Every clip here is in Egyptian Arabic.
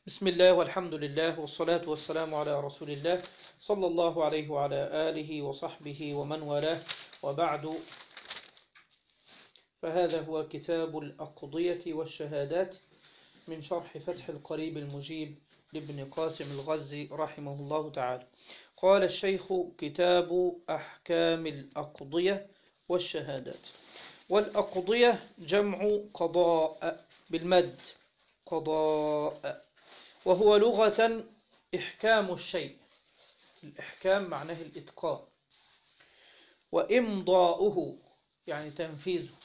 بسم الله والحمد لله والصلاة والسلام على رسول الله صلى الله عليه وعلى آله وصحبه ومن والاه وبعد فهذا هو كتاب الأقضية والشهادات من شرح فتح القريب المجيب لابن قاسم الغزي رحمه الله تعالى قال الشيخ كتاب أحكام الأقضية والشهادات والأقضية جمع قضاء بالمد قضاء وهو لغة إحكام الشيء الإحكام معناه الإتقان وإمضاؤه يعني تنفيذه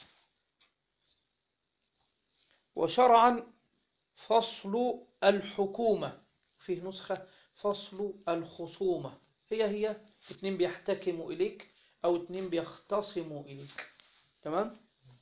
وشرعا فصل الحكومة فيه نسخة فصل الخصومة هي هي اتنين بيحتكموا إليك أو اتنين بيختصموا إليك تمام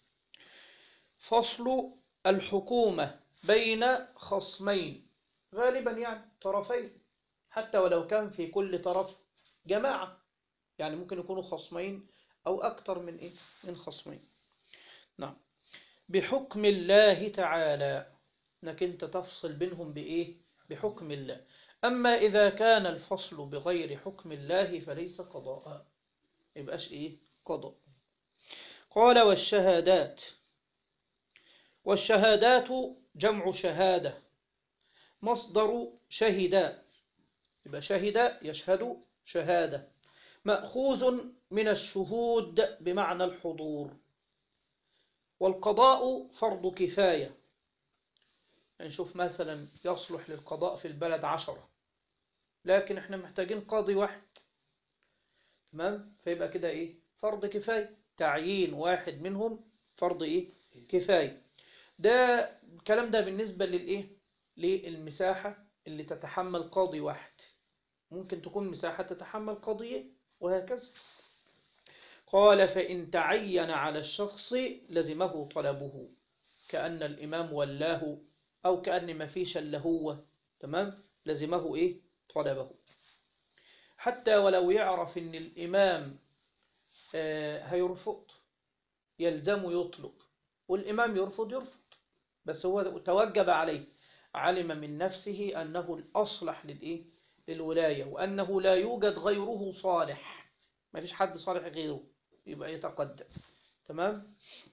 فصل الحكومة بين خصمين غالبا يعني طرفين حتى ولو كان في كل طرف جماعة يعني ممكن يكونوا خصمين أو أكثر من إيه؟ من خصمين نعم بحكم الله تعالى انك انت تفصل بينهم بإيه بحكم الله أما إذا كان الفصل بغير حكم الله فليس قضاء يبقاش إيه قضاء قال والشهادات والشهادات جمع شهادة مصدر شهد يبقى شهد يشهد شهادة مأخوذ من الشهود بمعنى الحضور والقضاء فرض كفاية نشوف يعني مثلا يصلح للقضاء في البلد عشرة لكن احنا محتاجين قاضي واحد تمام فيبقى كده ايه فرض كفاية تعيين واحد منهم فرض ايه كفاية ده الكلام ده بالنسبة للايه للمساحة اللي تتحمل قاضي واحد ممكن تكون مساحة تتحمل قاضيين وهكذا قال فإن تعين على الشخص لزمه طلبه كأن الإمام ولاه أو كأن ما فيش إلا هو تمام لزمه إيه طلبه حتى ولو يعرف إن الإمام آه هيرفض يلزم يطلب والإمام يرفض يرفض بس هو توجب عليه علم من نفسه أنه الأصلح للإيه للولاية وأنه لا يوجد غيره صالح ما فيش حد صالح غيره يبقى يتقدم تمام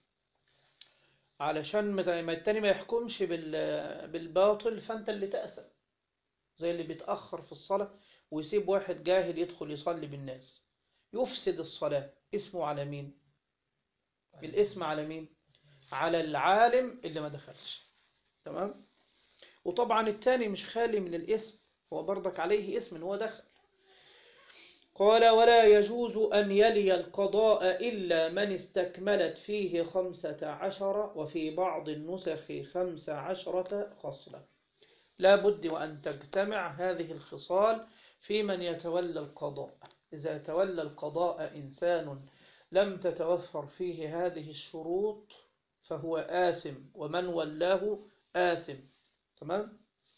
علشان ما التاني ما يحكمش بالباطل فانت اللي تأثم زي اللي بيتأخر في الصلاة ويسيب واحد جاهل يدخل يصلي بالناس يفسد الصلاة اسمه على مين الاسم على مين على العالم اللي ما دخلش تمام وطبعا التاني مش خالي من الاسم هو برضك عليه اسم هو دخل قال ولا يجوز أن يلي القضاء إلا من استكملت فيه خمسة عشر وفي بعض النسخ خمس عشرة خصلة لا بد وأن تجتمع هذه الخصال في من يتولى القضاء إذا تولى القضاء إنسان لم تتوفر فيه هذه الشروط فهو آثم ومن ولاه آثم تمام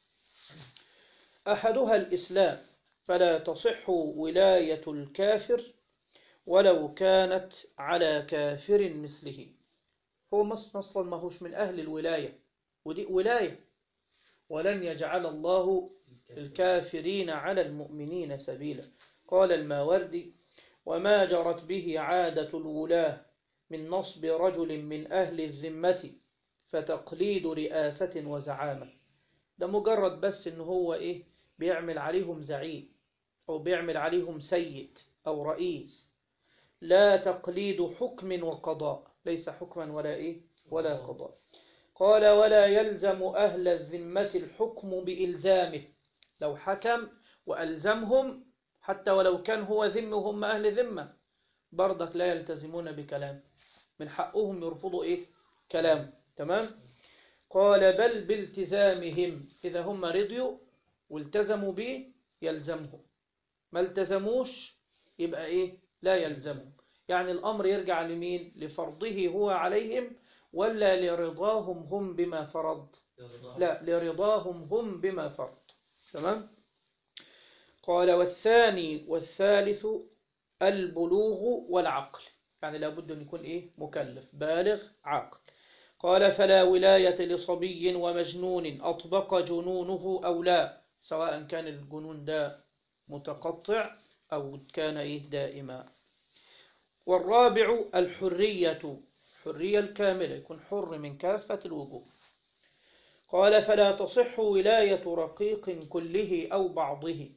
أحدها الإسلام فلا تصح ولاية الكافر ولو كانت على كافر مثله هو أصلا ما هوش من أهل الولاية ودي ولاية ولن يجعل الله الكافرين على المؤمنين سبيلا قال الماوردي وما جرت به عادة الولاة من نصب رجل من أهل الذمة فتقليد رئاسة وزعامة ده مجرد بس إن هو إيه بيعمل عليهم زعيم أو بيعمل عليهم سيد أو رئيس لا تقليد حكم وقضاء ليس حكما ولا إيه ولا قضاء قال ولا يلزم أهل الذمة الحكم بإلزامه لو حكم وألزمهم حتى ولو كان هو ذمهم أهل ذمة برضك لا يلتزمون بكلام من حقهم يرفضوا إيه كلام تمام قال بل بالتزامهم إذا هم رضيوا والتزموا به يلزمهم ما التزموش يبقى إيه لا يلزمهم يعني الأمر يرجع لمين لفرضه هو عليهم ولا لرضاهم هم بما فرض لا لرضاهم هم بما فرض تمام قال والثاني والثالث البلوغ والعقل يعني لابد أن يكون إيه مكلف بالغ عاقل قال فلا ولاية لصبي ومجنون أطبق جنونه أو لا سواء كان الجنون ده متقطع أو كان إيه دائما والرابع الحرية الحرية الكاملة يكون حر من كافة الوجوه قال فلا تصح ولاية رقيق كله أو بعضه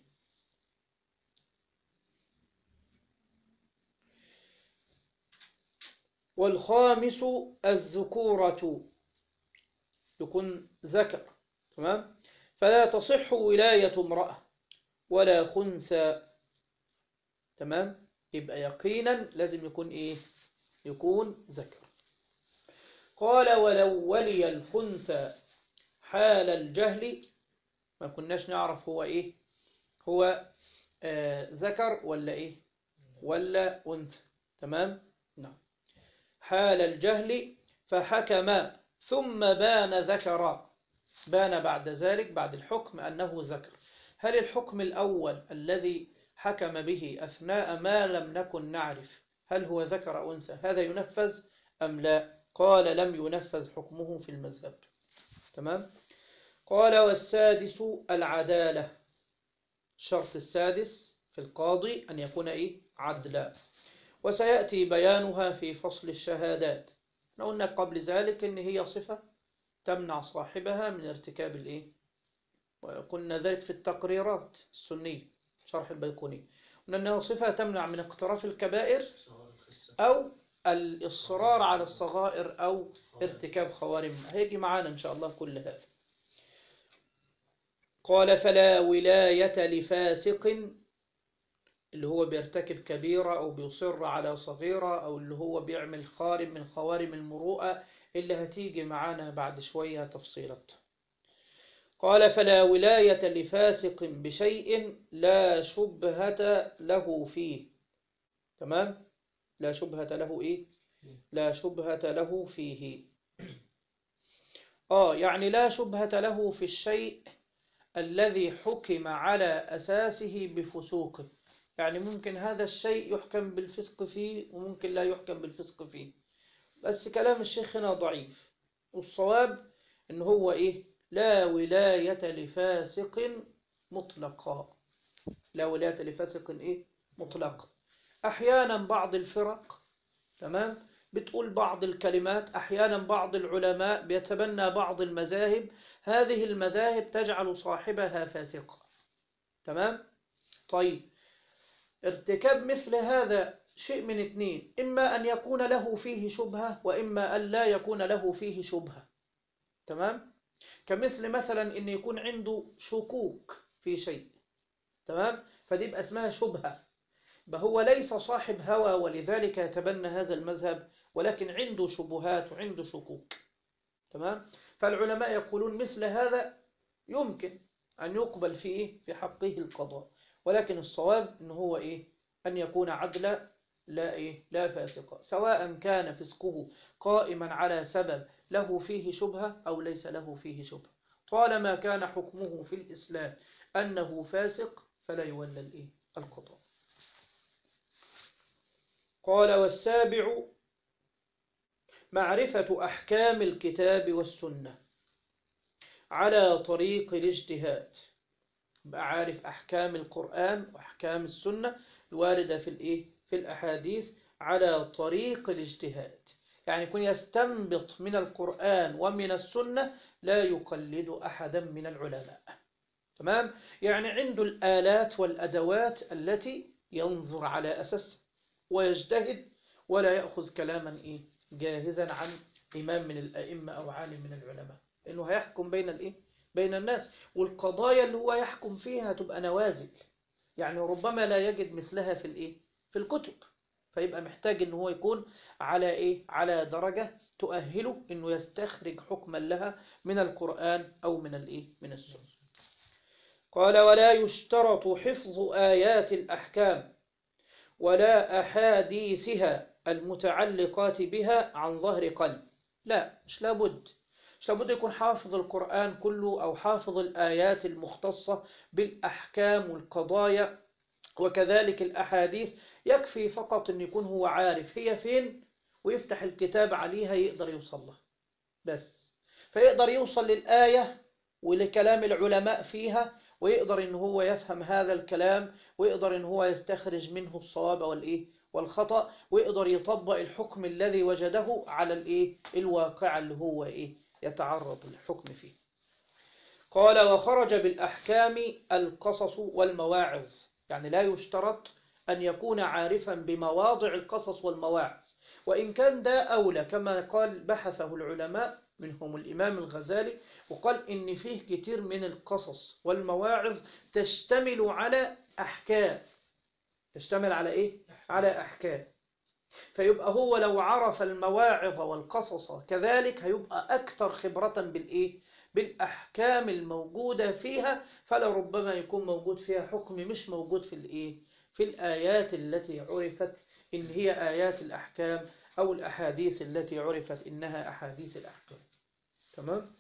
والخامس الذكورة يكون ذكر تمام فلا تصح ولاية امرأة ولا خنثى تمام يبقى يقينا لازم يكون ايه يكون ذكر قال ولو ولي الخنثى حال الجهل ما كناش نعرف هو ايه هو آه ذكر ولا ايه ولا انثى تمام نعم حال الجهل فحكم ثم بان ذكرا بان بعد ذلك بعد الحكم أنه ذكر هل الحكم الأول الذي حكم به أثناء ما لم نكن نعرف هل هو ذكر أو أنثى هذا ينفذ أم لا قال لم ينفذ حكمه في المذهب تمام قال والسادس العدالة الشرط السادس في القاضي أن يكون إيه عدلا وسيأتي بيانها في فصل الشهادات قلنا قبل ذلك إن هي صفة تمنع صاحبها من ارتكاب الإيه وقلنا ذلك في التقريرات السنية شرح البيقوني قلنا أنها صفة تمنع من اقتراف الكبائر أو الإصرار على الصغائر أو ارتكاب خوارم هيجي معانا إن شاء الله كل هذا قال فلا ولاية لفاسق اللي هو بيرتكب كبيرة أو بيصر على صغيرة أو اللي هو بيعمل خارم من خوارم المروءة اللي هتيجي معانا بعد شوية تفصيلات قال فلا ولاية لفاسق بشيء لا شبهة له فيه تمام لا شبهة له إيه لا شبهة له فيه آه يعني لا شبهة له في الشيء الذي حكم على أساسه بفسوقه يعني ممكن هذا الشيء يحكم بالفسق فيه وممكن لا يحكم بالفسق فيه بس كلام الشيخ هنا ضعيف والصواب ان هو ايه لا ولاية لفاسق مطلقا لا ولاية لفاسق ايه مطلقا احيانا بعض الفرق تمام بتقول بعض الكلمات احيانا بعض العلماء بيتبنى بعض المذاهب هذه المذاهب تجعل صاحبها فاسقا تمام طيب ارتكاب مثل هذا شيء من اثنين إما أن يكون له فيه شبهة وإما أن لا يكون له فيه شبهة تمام كمثل مثلا أن يكون عنده شكوك في شيء تمام فدي يبقى اسمها شبهة هو ليس صاحب هوى ولذلك يتبنى هذا المذهب ولكن عنده شبهات وعنده شكوك تمام فالعلماء يقولون مثل هذا يمكن أن يقبل فيه في حقه القضاء ولكن الصواب أنه هو إيه أن يكون عدلا لا إيه لا فاسقا سواء كان فسقه قائما على سبب له فيه شبهة أو ليس له فيه شبهة طالما كان حكمه في الإسلام أنه فاسق فلا يولى الإيه القضاء قال والسابع معرفة أحكام الكتاب والسنة على طريق الاجتهاد بقى عارف أحكام القرآن وأحكام السنة الواردة في الإيه؟ في الأحاديث على طريق الاجتهاد يعني يكون يستنبط من القرآن ومن السنة لا يقلد أحدا من العلماء تمام؟ يعني عنده الآلات والأدوات التي ينظر على أساس ويجتهد ولا يأخذ كلاما إيه؟ جاهزا عن إمام من الأئمة أو عالم من العلماء إنه هيحكم بين الإيه؟ بين الناس والقضايا اللي هو يحكم فيها تبقى نوازل يعني ربما لا يجد مثلها في الايه في الكتب فيبقى محتاج ان هو يكون على ايه على درجة تؤهله انه يستخرج حكما لها من القرآن او من الايه من السنة قال ولا يشترط حفظ آيات الأحكام ولا أحاديثها المتعلقات بها عن ظهر قلب لا مش لابد مش لابد يكون حافظ القرآن كله أو حافظ الآيات المختصة بالأحكام والقضايا وكذلك الأحاديث يكفي فقط أن يكون هو عارف هي فين ويفتح الكتاب عليها يقدر يوصل لها بس فيقدر يوصل للآية ولكلام العلماء فيها ويقدر ان هو يفهم هذا الكلام ويقدر ان هو يستخرج منه الصواب والايه والخطأ ويقدر يطبق الحكم الذي وجده على الايه الواقع اللي هو ايه يتعرض للحكم فيه قال وخرج بالأحكام القصص والمواعظ يعني لا يشترط أن يكون عارفا بمواضع القصص والمواعظ وإن كان ده أولى كما قال بحثه العلماء منهم الإمام الغزالي وقال إن فيه كتير من القصص والمواعظ تشتمل على أحكام تشتمل على إيه؟ على أحكام فيبقى هو لو عرف المواعظ والقصص كذلك هيبقى أكثر خبرة بالإيه؟ بالأحكام الموجودة فيها فلربما يكون موجود فيها حكم مش موجود في الإيه؟ في الآيات التي عرفت إن هي آيات الأحكام أو الأحاديث التي عرفت إنها أحاديث الأحكام تمام؟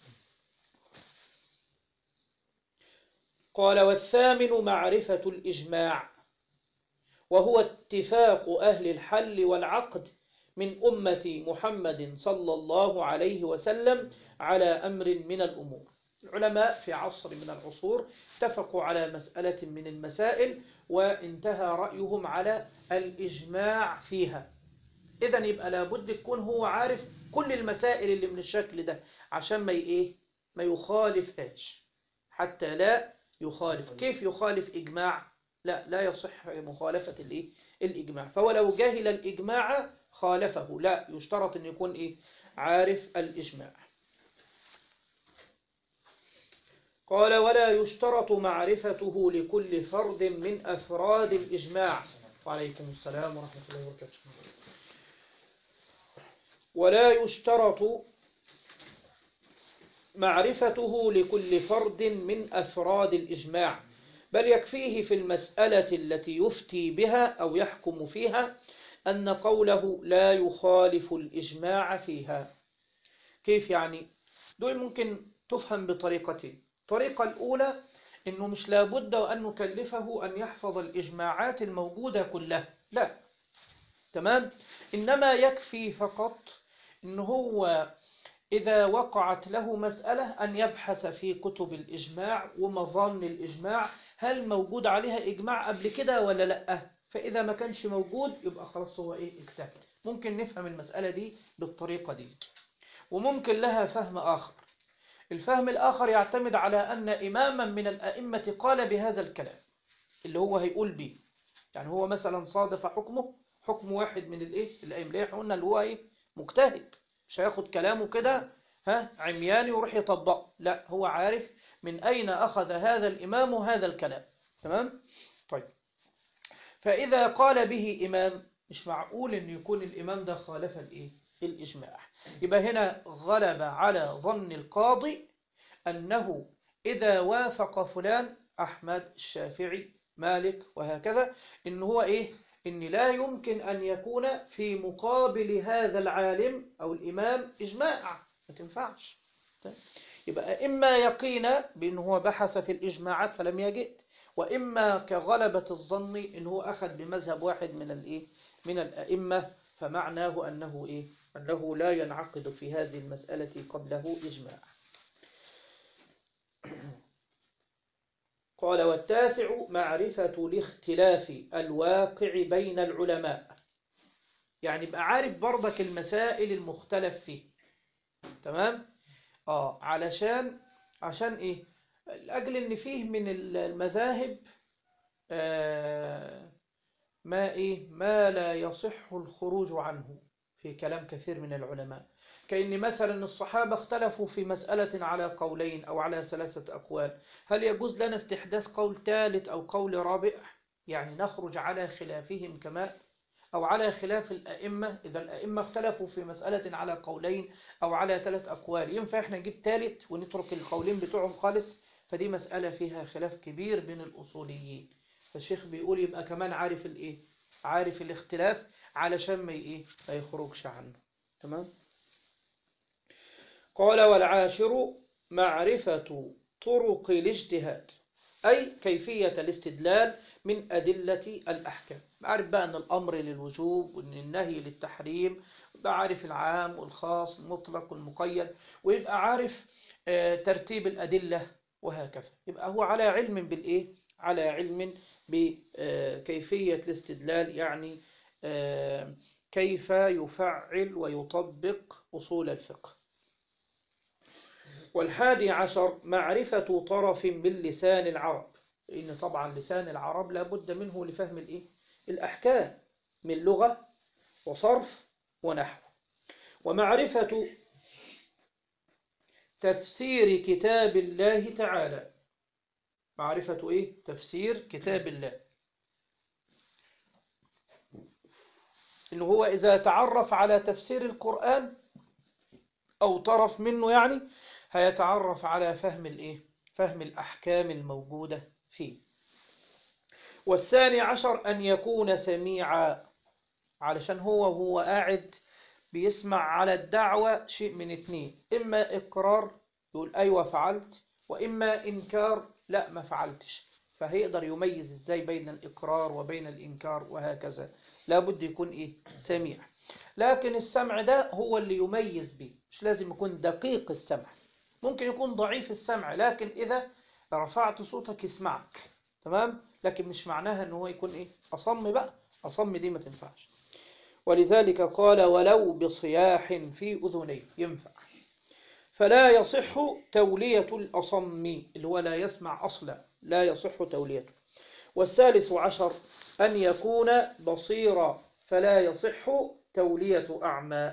قال والثامن معرفة الإجماع وهو اتفاق أهل الحل والعقد من أمة محمد صلى الله عليه وسلم على أمر من الأمور العلماء في عصر من العصور اتفقوا على مسألة من المسائل وانتهى رأيهم على الإجماع فيها إذا يبقى لابد يكون هو عارف كل المسائل اللي من الشكل ده عشان ما إيه ما يخالفهاش حتى لا يخالف كيف يخالف إجماع لا لا يصح مخالفة الإيه الإجماع فهو لو جاهل الإجماع خالفه لا يشترط أن يكون إيه عارف الإجماع قال ولا يشترط معرفته لكل فرد من أفراد الإجماع وعليكم السلام ورحمة الله وبركاته ولا يشترط معرفته لكل فرد من أفراد الإجماع بل يكفيه في المسألة التي يفتي بها أو يحكم فيها أن قوله لا يخالف الإجماع فيها كيف يعني؟ دول ممكن تفهم بطريقتين الطريقة الأولى أنه مش لابد أن نكلفه أن يحفظ الإجماعات الموجودة كلها لا تمام إنما يكفي فقط أنه هو إذا وقعت له مسألة أن يبحث في كتب الإجماع ومظان الإجماع هل موجود عليها إجماع قبل كده ولا لأ فإذا ما كانش موجود يبقى خلاص هو إيه اجتهد ممكن نفهم المسألة دي بالطريقة دي وممكن لها فهم آخر الفهم الآخر يعتمد على أن إماما من الأئمة قال بهذا الكلام اللي هو هيقول به يعني هو مثلا صادف حكمه حكم واحد من الإيه الأئمة ليه قلنا اللي هو إيه مجتهد مش هياخد كلامه كده ها عمياني ويروح يطبقه لا هو عارف من أين أخذ هذا الإمام هذا الكلام تمام طيب فإذا قال به إمام مش معقول أن يكون الإمام ده خالف الإيه الإجماع يبقى هنا غلب على ظن القاضي أنه إذا وافق فلان أحمد الشافعي مالك وهكذا إن هو إيه إن لا يمكن أن يكون في مقابل هذا العالم أو الإمام إجماع ما تنفعش يبقى إما يقين بأنه هو بحث في الإجماعات فلم يجد وإما كغلبة الظن إنه أخذ بمذهب واحد من الإيه من الأئمة فمعناه أنه إيه أنه لا ينعقد في هذه المسألة قبله إجماع قال والتاسع معرفة الاختلاف الواقع بين العلماء يعني بقى عارف برضك المسائل المختلف فيه تمام آه علشان عشان إيه لأجل إن فيه من المذاهب آه ما إيه ما لا يصح الخروج عنه في كلام كثير من العلماء كأن مثلا الصحابة اختلفوا في مسألة على قولين أو على ثلاثة أقوال هل يجوز لنا استحداث قول ثالث أو قول رابع يعني نخرج على خلافهم كما أو على خلاف الأئمة إذا الأئمة اختلفوا في مسألة على قولين أو على ثلاث أقوال ينفع إحنا نجيب ثالث ونترك القولين بتوعهم خالص فدي مسألة فيها خلاف كبير بين الأصوليين فالشيخ بيقول يبقى كمان عارف الإيه عارف الاختلاف علشان ما إيه ما يخرجش عنه تمام قال والعاشر معرفة طرق الاجتهاد أي كيفية الاستدلال من أدلة الأحكام عارف بقى أن الأمر للوجوب وأن النهي للتحريم يبقى عارف العام والخاص المطلق والمقيد ويبقى عارف آه، ترتيب الأدلة وهكذا يبقى هو على علم بالإيه؟ على علم بكيفية الاستدلال يعني آه، كيف يفعل ويطبق أصول الفقه والحادي عشر معرفة طرف من لسان العرب لأن طبعا لسان العرب لابد منه لفهم الإيه؟ الأحكام من لغة وصرف ونحو ومعرفة تفسير كتاب الله تعالى معرفة إيه؟ تفسير كتاب الله إنه هو إذا تعرف على تفسير القرآن أو طرف منه يعني هيتعرف على فهم الإيه؟ فهم الأحكام الموجودة فيه والثاني عشر أن يكون سميعا علشان هو هو قاعد بيسمع على الدعوة شيء من اتنين إما إقرار يقول أيوة فعلت وإما إنكار لا ما فعلتش فهيقدر يميز إزاي بين الإقرار وبين الإنكار وهكذا لابد يكون إيه سميع لكن السمع ده هو اللي يميز به مش لازم يكون دقيق السمع ممكن يكون ضعيف السمع لكن إذا رفعت صوتك يسمعك تمام لكن مش معناها ان هو يكون ايه اصم بقى اصم دي ما تنفعش ولذلك قال ولو بصياح في اذنيه ينفع فلا يصح تولية الأصم اللي هو لا يسمع أصلا لا يصح توليته والثالث عشر أن يكون بصيرا فلا يصح تولية أعمى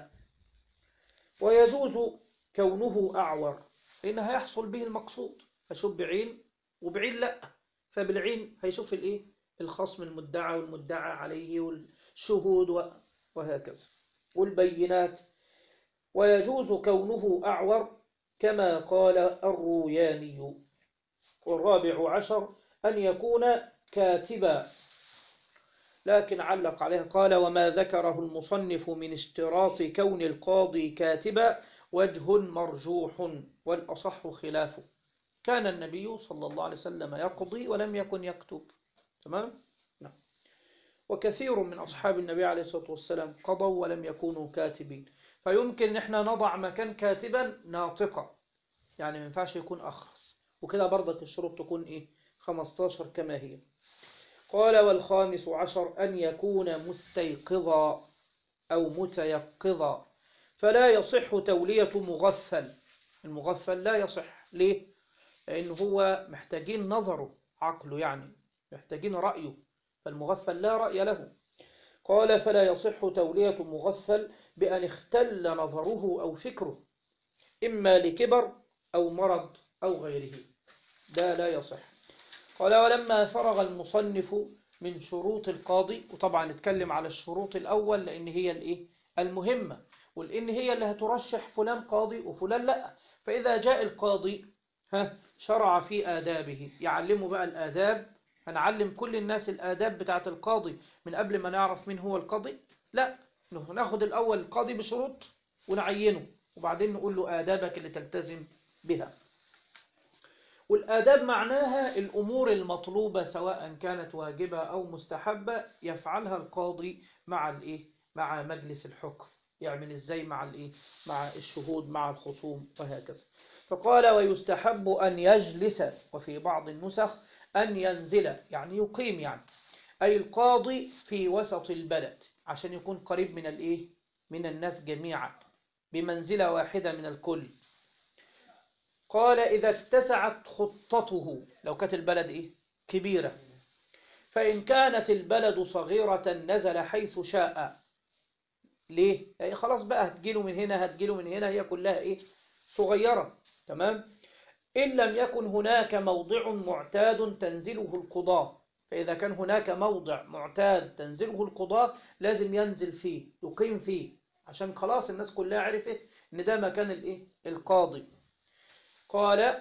ويجوز كونه أعور لأن هيحصل به المقصود أشوف بعين وبعين لأ فبالعين هيشوف الايه الخصم المدعى والمدعى عليه والشهود وهكذا والبينات ويجوز كونه أعور كما قال الروياني والرابع عشر أن يكون كاتبا لكن علق عليه قال وما ذكره المصنف من اشتراط كون القاضي كاتبا وجه مرجوح والأصح خلافه كان النبي صلى الله عليه وسلم يقضي ولم يكن يكتب تمام نعم وكثير من أصحاب النبي عليه الصلاة والسلام قضوا ولم يكونوا كاتبين فيمكن نحن نضع مكان كاتبا ناطقا يعني ما ينفعش يكون أخرس وكده برضك الشروط تكون إيه 15 كما هي قال والخامس عشر أن يكون مستيقظا أو متيقظا فلا يصح تولية مغفل المغفل لا يصح ليه لأن هو محتاجين نظره عقله يعني محتاجين رأيه فالمغفل لا رأي له قال فلا يصح تولية مغفل بأن اختل نظره أو فكره إما لكبر أو مرض أو غيره ده لا يصح قال ولما فرغ المصنف من شروط القاضي وطبعا نتكلم على الشروط الأول لأن هي الإيه المهمة ولأن هي اللي هترشح فلان قاضي وفلان لا فإذا جاء القاضي ها شرع في آدابه يعلمه بقى الآداب هنعلم كل الناس الآداب بتاعة القاضي من قبل ما نعرف مين هو القاضي لا ناخد الأول القاضي بشروط ونعينه وبعدين نقول له آدابك اللي تلتزم بها والآداب معناها الأمور المطلوبة سواء كانت واجبة أو مستحبة يفعلها القاضي مع الإيه؟ مع مجلس الحكم يعمل إزاي مع الإيه؟ مع الشهود مع الخصوم وهكذا فقال ويستحب أن يجلس وفي بعض النسخ أن ينزل يعني يقيم يعني أي القاضي في وسط البلد عشان يكون قريب من الإيه؟ من الناس جميعا بمنزلة واحدة من الكل قال إذا اتسعت خطته لو كانت البلد إيه؟ كبيرة فإن كانت البلد صغيرة نزل حيث شاء ليه؟ يعني خلاص بقى هتجيله من هنا هتجيله من هنا هي كلها إيه؟ صغيرة تمام؟ إن لم يكن هناك موضع معتاد تنزله القضاء فإذا كان هناك موضع معتاد تنزله القضاء لازم ينزل فيه يقيم فيه عشان خلاص الناس كلها عرفت إن ده مكان الإيه؟ القاضي قال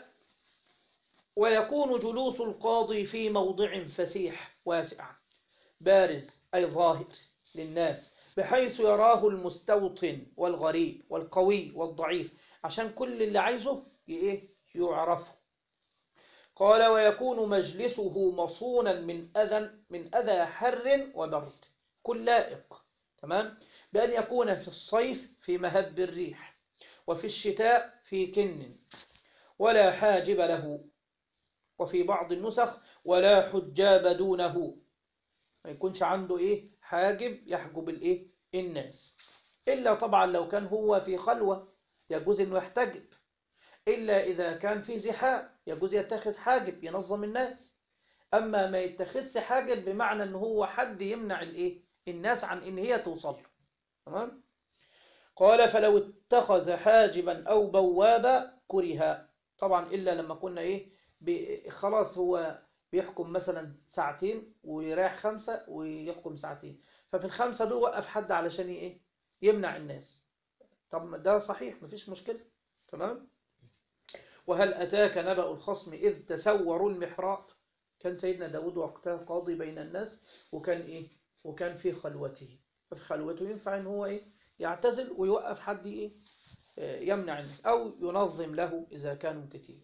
ويكون جلوس القاضي في موضع فسيح واسع بارز أي ظاهر للناس بحيث يراه المستوطن والغريب والقوي والضعيف عشان كل اللي عايزه إيه يعرفه قال ويكون مجلسه مصونا من أذى من أذى حر وبرد كل لائق تمام بأن يكون في الصيف في مهب الريح وفي الشتاء في كن ولا حاجب له وفي بعض النسخ ولا حجاب دونه ما يكونش عنده إيه حاجب يحجب الإيه الناس إلا طبعا لو كان هو في خلوة يجوز إنه يحتجب إلا إذا كان في زحام يجوز يتخذ حاجب ينظم الناس أما ما يتخذش حاجب بمعنى إن هو حد يمنع الإيه الناس عن إن هي توصل له تمام قال فلو اتخذ حاجبا أو بوابا كره طبعا إلا لما كنا إيه بي- خلاص هو بيحكم مثلا ساعتين ويريح خمسة ويحكم ساعتين ففي الخمسة دول وقف حد علشان إيه يمنع الناس طب ما ده صحيح مفيش مشكلة تمام وهل أتاك نبأ الخصم إذ تسوروا المحراب كان سيدنا داود وقتها قاضي بين الناس وكان إيه وكان في خلوته ففي خلوته ينفع إن هو إيه يعتزل ويوقف حد إيه آه، يمنع الناس أو ينظم له إذا كانوا كتير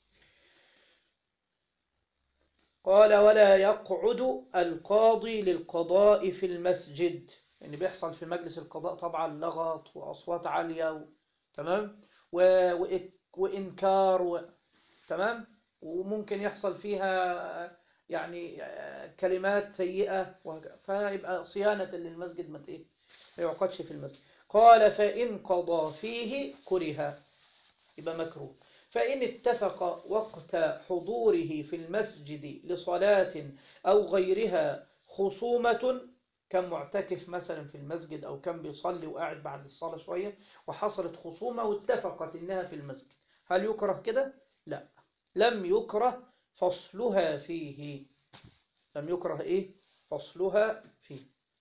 قال ولا يقعد القاضي للقضاء في المسجد يعني بيحصل في مجلس القضاء طبعا لغط وأصوات عالية و... تمام و... وإك... وإنكار و... تمام وممكن يحصل فيها يعني كلمات سيئة وهكذا. فيبقى صيانة للمسجد ما إيه ما يعقدش في المسجد قال فإن قضى فيه كره يبقى مكروه فإن اتفق وقت حضوره في المسجد لصلاة أو غيرها خصومة كان معتكف مثلا في المسجد أو كان بيصلي وقاعد بعد الصلاة شوية وحصلت خصومة واتفقت إنها في المسجد هل يكره كده؟ لا لم يكره فصلها فيه لم يكره إيه؟ فصلها فيه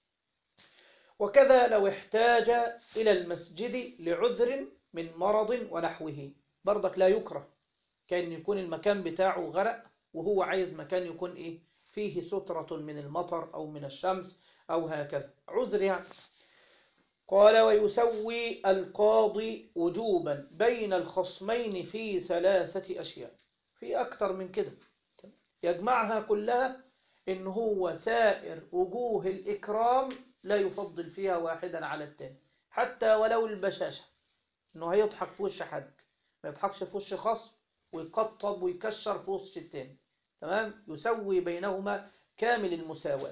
وكذا لو احتاج إلى المسجد لعذر من مرض ونحوه برضك لا يكره كان يكون المكان بتاعه غرق وهو عايز مكان يكون إيه فيه سترة من المطر أو من الشمس أو هكذا عذر يعني قال ويسوي القاضي وجوبا بين الخصمين في ثلاثة أشياء في أكتر من كده يجمعها كلها إن هو سائر وجوه الإكرام لا يفضل فيها واحدا على التاني حتى ولو البشاشة إنه هيضحك في وش حد ما يضحكش في وش خصم ويقطب ويكشر في وش التاني تمام يسوي بينهما كامل المساواة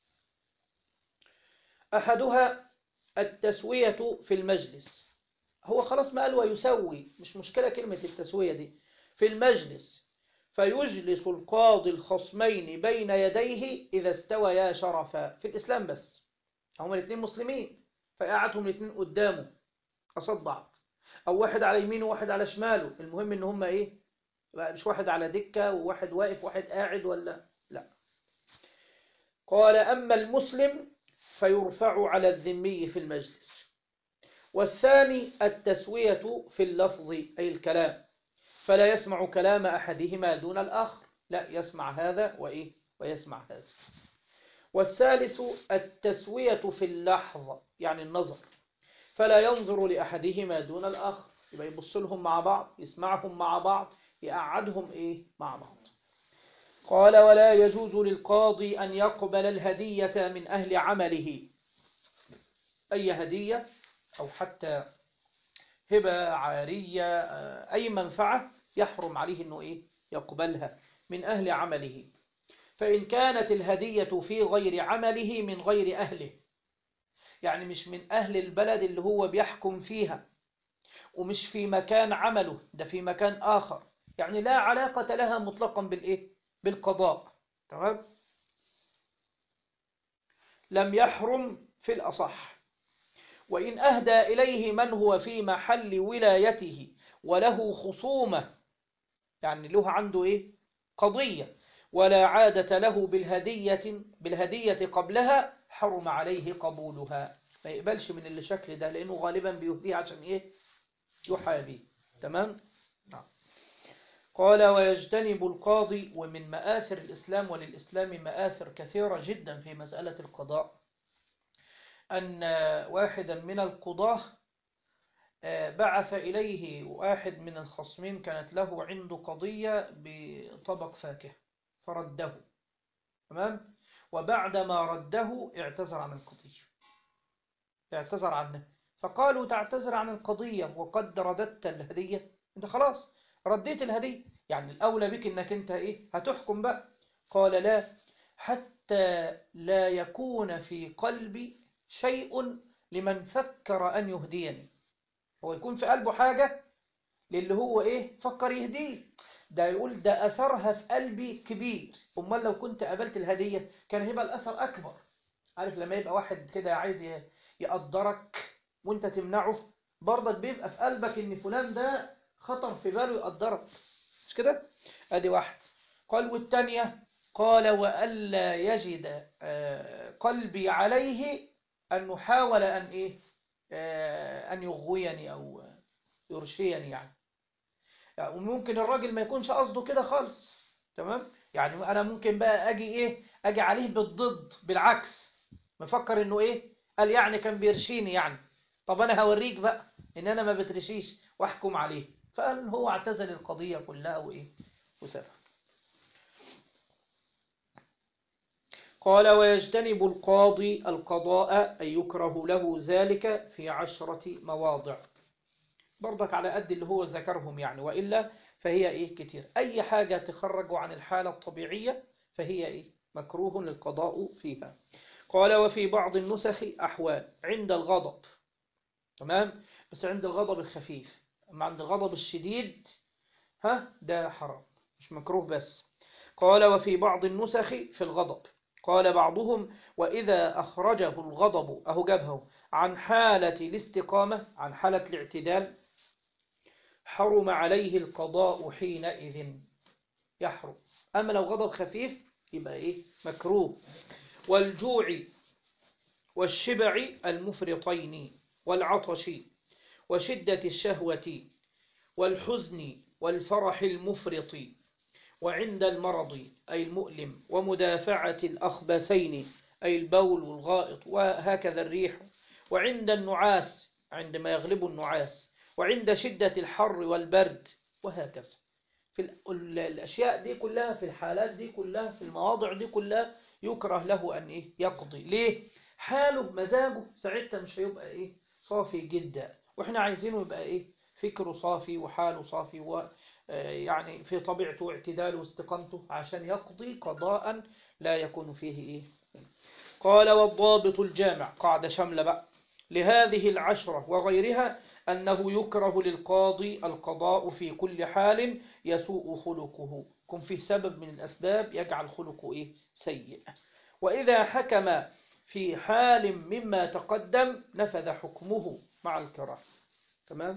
أحدها التسوية في المجلس هو خلاص ما قال ويسوي مش مشكلة كلمة التسوية دي في المجلس فيجلس القاضي الخصمين بين يديه إذا استويا شرفا في الإسلام بس هما الاثنين مسلمين فقعدهم الاثنين قدامه قصاد بعض أو واحد على يمينه وواحد على شماله المهم إن هما إيه مش واحد على دكة وواحد واقف وواحد قاعد ولا لا قال أما المسلم فيرفع على الذمي في المجلس والثاني التسوية في اللفظ أي الكلام فلا يسمع كلام أحدهما دون الآخر لا يسمع هذا وإيه ويسمع هذا والثالث التسوية في اللحظة يعني النظر فلا ينظر لأحدهما دون الآخر يبقى يبص لهم مع بعض يسمعهم مع بعض يقعدهم إيه مع بعض قال ولا يجوز للقاضي أن يقبل الهدية من أهل عمله أي هدية أو حتى هبة عارية أي منفعة يحرم عليه أنه إيه يقبلها من أهل عمله فإن كانت الهدية في غير عمله من غير أهله يعني مش من أهل البلد اللي هو بيحكم فيها ومش في مكان عمله ده في مكان آخر يعني لا علاقة لها مطلقا بالإيه بالقضاء تمام لم يحرم في الأصح وإن أهدى إليه من هو في محل ولايته وله خصومة يعني له عنده إيه قضية ولا عادة له بالهدية بالهدية قبلها حرم عليه قبولها ما يقبلش من اللي شكل ده لأنه غالبا بيهديه عشان إيه يحابي تمام نعم قال ويجتنب القاضي ومن مآثر الإسلام وللإسلام مآثر كثيرة جدا في مسألة القضاء أن واحدا من القضاة بعث إليه واحد من الخصمين كانت له عنده قضية بطبق فاكهة فرده تمام وبعدما رده اعتذر عن القضية اعتذر عنها فقالوا تعتذر عن القضية وقد رددت الهدية انت خلاص رديت الهدية يعني الأولى بك انك انت ايه هتحكم بقى قال لا حتى لا يكون في قلبي شيء لمن فكر أن يهديني هو يكون في قلبه حاجة للي هو ايه فكر يهديه ده يقول ده أثرها في قلبي كبير أمال لو كنت قابلت الهدية كان هيبقى الأثر أكبر عارف لما يبقى واحد كده عايز ي- يقدرك وانت تمنعه برضك بيبقى في قلبك ان فلان ده خطر في باله يقدرك مش كده ادي واحد قال والتانية قال وألا يجد آه، قلبي عليه أنه حاول أن إيه آه، أن يغويني أو يرشيني يعني يعني وممكن الراجل ما يكونش قصده كده خالص تمام يعني انا ممكن بقى اجي ايه اجي عليه بالضد بالعكس مفكر انه ايه قال يعني كان بيرشيني يعني طب انا هوريك بقى ان انا ما بترشيش واحكم عليه فقال هو اعتزل القضية كلها وايه وسابها قال ويجتنب القاضي القضاء أن يكره له ذلك في عشرة مواضع برضك على قد اللي هو ذكرهم يعني وإلا فهي إيه كتير أي حاجة تخرج عن الحالة الطبيعية فهي إيه مكروه للقضاء فيها قال وفي بعض النسخ أحوال عند الغضب تمام بس عند الغضب الخفيف أما عند الغضب الشديد ها ده حرام مش مكروه بس قال وفي بعض النسخ في الغضب قال بعضهم وإذا أخرجه الغضب أهو جابه عن حالة الاستقامة عن حالة الاعتدال حرم عليه القضاء حينئذ يحرم أما لو غضب خفيف يبقى إيه مكروه والجوع والشبع المفرطين والعطش وشدة الشهوة والحزن والفرح المفرط وعند المرض أي المؤلم ومدافعة الأخبثين أي البول والغائط وهكذا الريح وعند النعاس عندما يغلب النعاس وعند شدة الحر والبرد وهكذا في ال- الأشياء دي كلها في الحالات دي كلها في المواضع دي كلها يكره له أن إيه يقضي ليه حاله مزاجه ساعتها مش هيبقى إيه صافي جدا وإحنا عايزينه يبقى إيه فكره صافي وحاله صافي و آه، يعني في طبيعته واعتداله واستقامته عشان يقضي قضاء لا يكون فيه إيه قال والضابط الجامع قاعدة شاملة بقى لهذه العشرة وغيرها أنه يكره للقاضي القضاء في كل حال يسوء خلقه يكون فيه سبب من الأسباب يجعل خلقه إيه سيء وإذا حكم في حال مما تقدم نفذ حكمه مع الكراهة تمام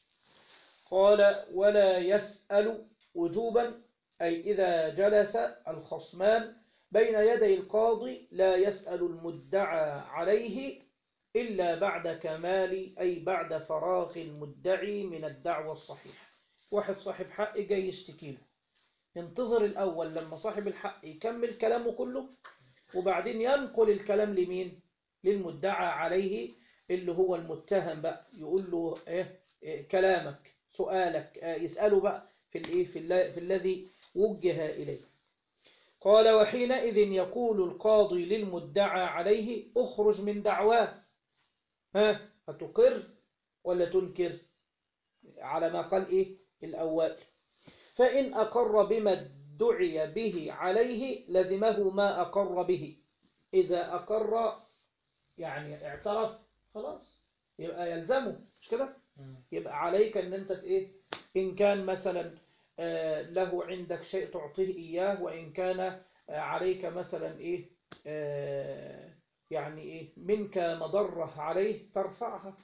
قال ولا يسأل وجوبا أي إذا جلس الخصمان بين يدي القاضي لا يسأل المدعى عليه إلا بعد كمال أي بعد فراغ المدعي من الدعوة الصحيحة واحد صاحب حق جاي يشتكي له ينتظر الأول لما صاحب الحق يكمل كلامه كله وبعدين ينقل الكلام لمين للمدعى عليه اللي هو المتهم بقى يقول له إيه, إيه كلامك سؤالك آه يسأله بقى في الإيه في, الل- في الذي وجه إليه قال وحينئذ يقول القاضي للمدعى عليه اخرج من دعواه ها هتقر ولا تنكر على ما قال إيه الأول فإن أقر بما ادعي به عليه لزمه ما أقر به إذا أقر يعني اعترف خلاص يبقى يلزمه مش كده يبقى عليك ان انت ايه ان كان مثلا آه، له عندك شيء تعطيه اياه وان كان آه، عليك مثلا ايه آه، يعني ايه منك مضرة عليه ترفعها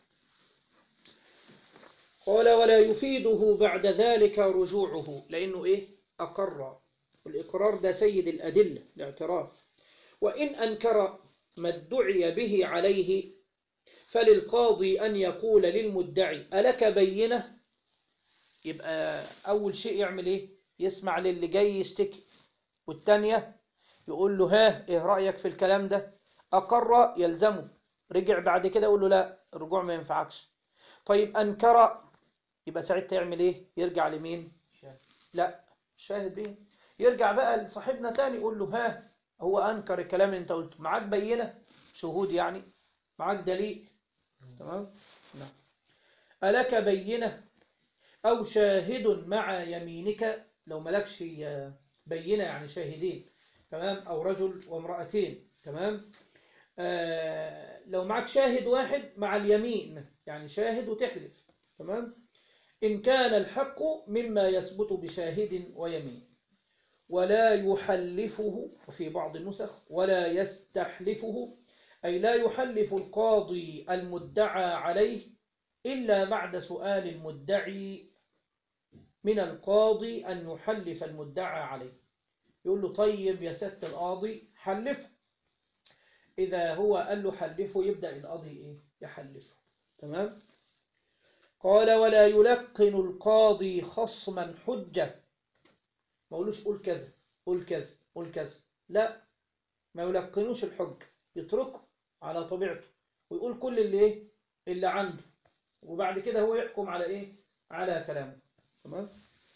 قال ولا يفيده بعد ذلك رجوعه لانه ايه اقر والاقرار ده سيد الادله الاعتراف وان انكر ما ادعي به عليه فللقاضي أن يقول للمدعي ألك بينة يبقى أول شيء يعمل إيه يسمع للي جاي يشتكي والتانية يقول له ها إيه رأيك في الكلام ده أقر يلزمه رجع بعد كده يقول له لا الرجوع ما ينفعكش طيب أنكر يبقى ساعتها يعمل إيه يرجع لمين لا شاهد بيه يرجع بقى لصاحبنا تاني يقول له ها هو أنكر الكلام اللي أنت قلته معاك بينة شهود يعني معاك دليل تمام نعم ألك بينة أو شاهد مع يمينك لو ملكش بينة يعني شاهدين تمام أو رجل وامرأتين تمام آه لو معك شاهد واحد مع اليمين يعني شاهد وتحلف تمام إن كان الحق مما يثبت بشاهد ويمين ولا يحلفه وفي بعض النسخ ولا يستحلفه أي لا يحلف القاضي المدعى عليه إلا بعد سؤال المدعي من القاضي أن يحلف المدعى عليه يقول له طيب يا ست القاضي حلفه إذا هو قال له حلفه يبدأ القاضي إيه يحلفه تمام قال ولا يلقن القاضي خصما حجة ما يقولوش قول كذا قول كذا قول كذا لا ما يلقنوش الحج يتركه على طبيعته ويقول كل اللي ايه اللي عنده وبعد كده هو يحكم على ايه على كلامه تمام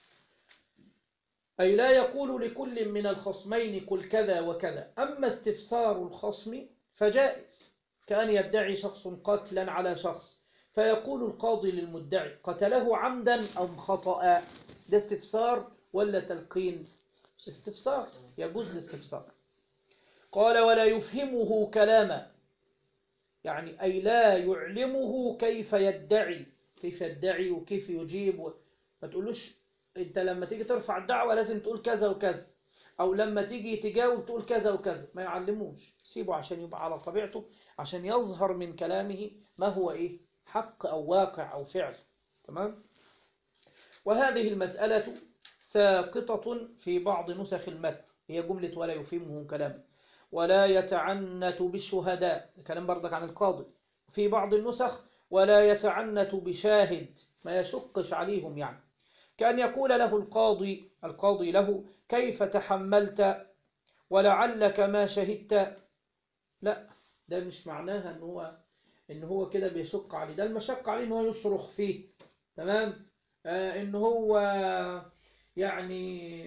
أي لا يقول لكل من الخصمين كل كذا وكذا أما استفسار الخصم فجائز كأن يدعي شخص قتلا على شخص فيقول القاضي للمدعي قتله عمدا أو خطأ ده استفسار ولا تلقين استفسار يجوز الاستفسار قال ولا يفهمه كلاما يعني أي لا يعلمه كيف يدعي كيف يدعي وكيف يجيب و... ما تقولوش انت لما تيجي ترفع الدعوة لازم تقول كذا وكذا او لما تيجي تجاوب تقول كذا وكذا ما يعلموش سيبه عشان يبقى على طبيعته عشان يظهر من كلامه ما هو ايه حق او واقع او فعل تمام وهذه المسألة ساقطة في بعض نسخ المتن هي جملة ولا يفهمه كلام ولا يتعنت بالشهداء كلام بردك عن القاضي في بعض النسخ ولا يتعنت بشاهد ما يشقش عليهم يعني كأن يقول له القاضي القاضي له كيف تحملت ولعلك ما شهدت لا ده مش معناها ان هو ان هو كده بيشق عليه ده المشق عليه ان هو يصرخ فيه تمام آه ان هو يعني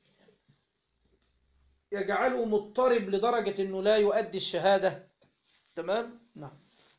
يجعله مضطرب لدرجة انه لا يؤدي الشهادة تمام نعم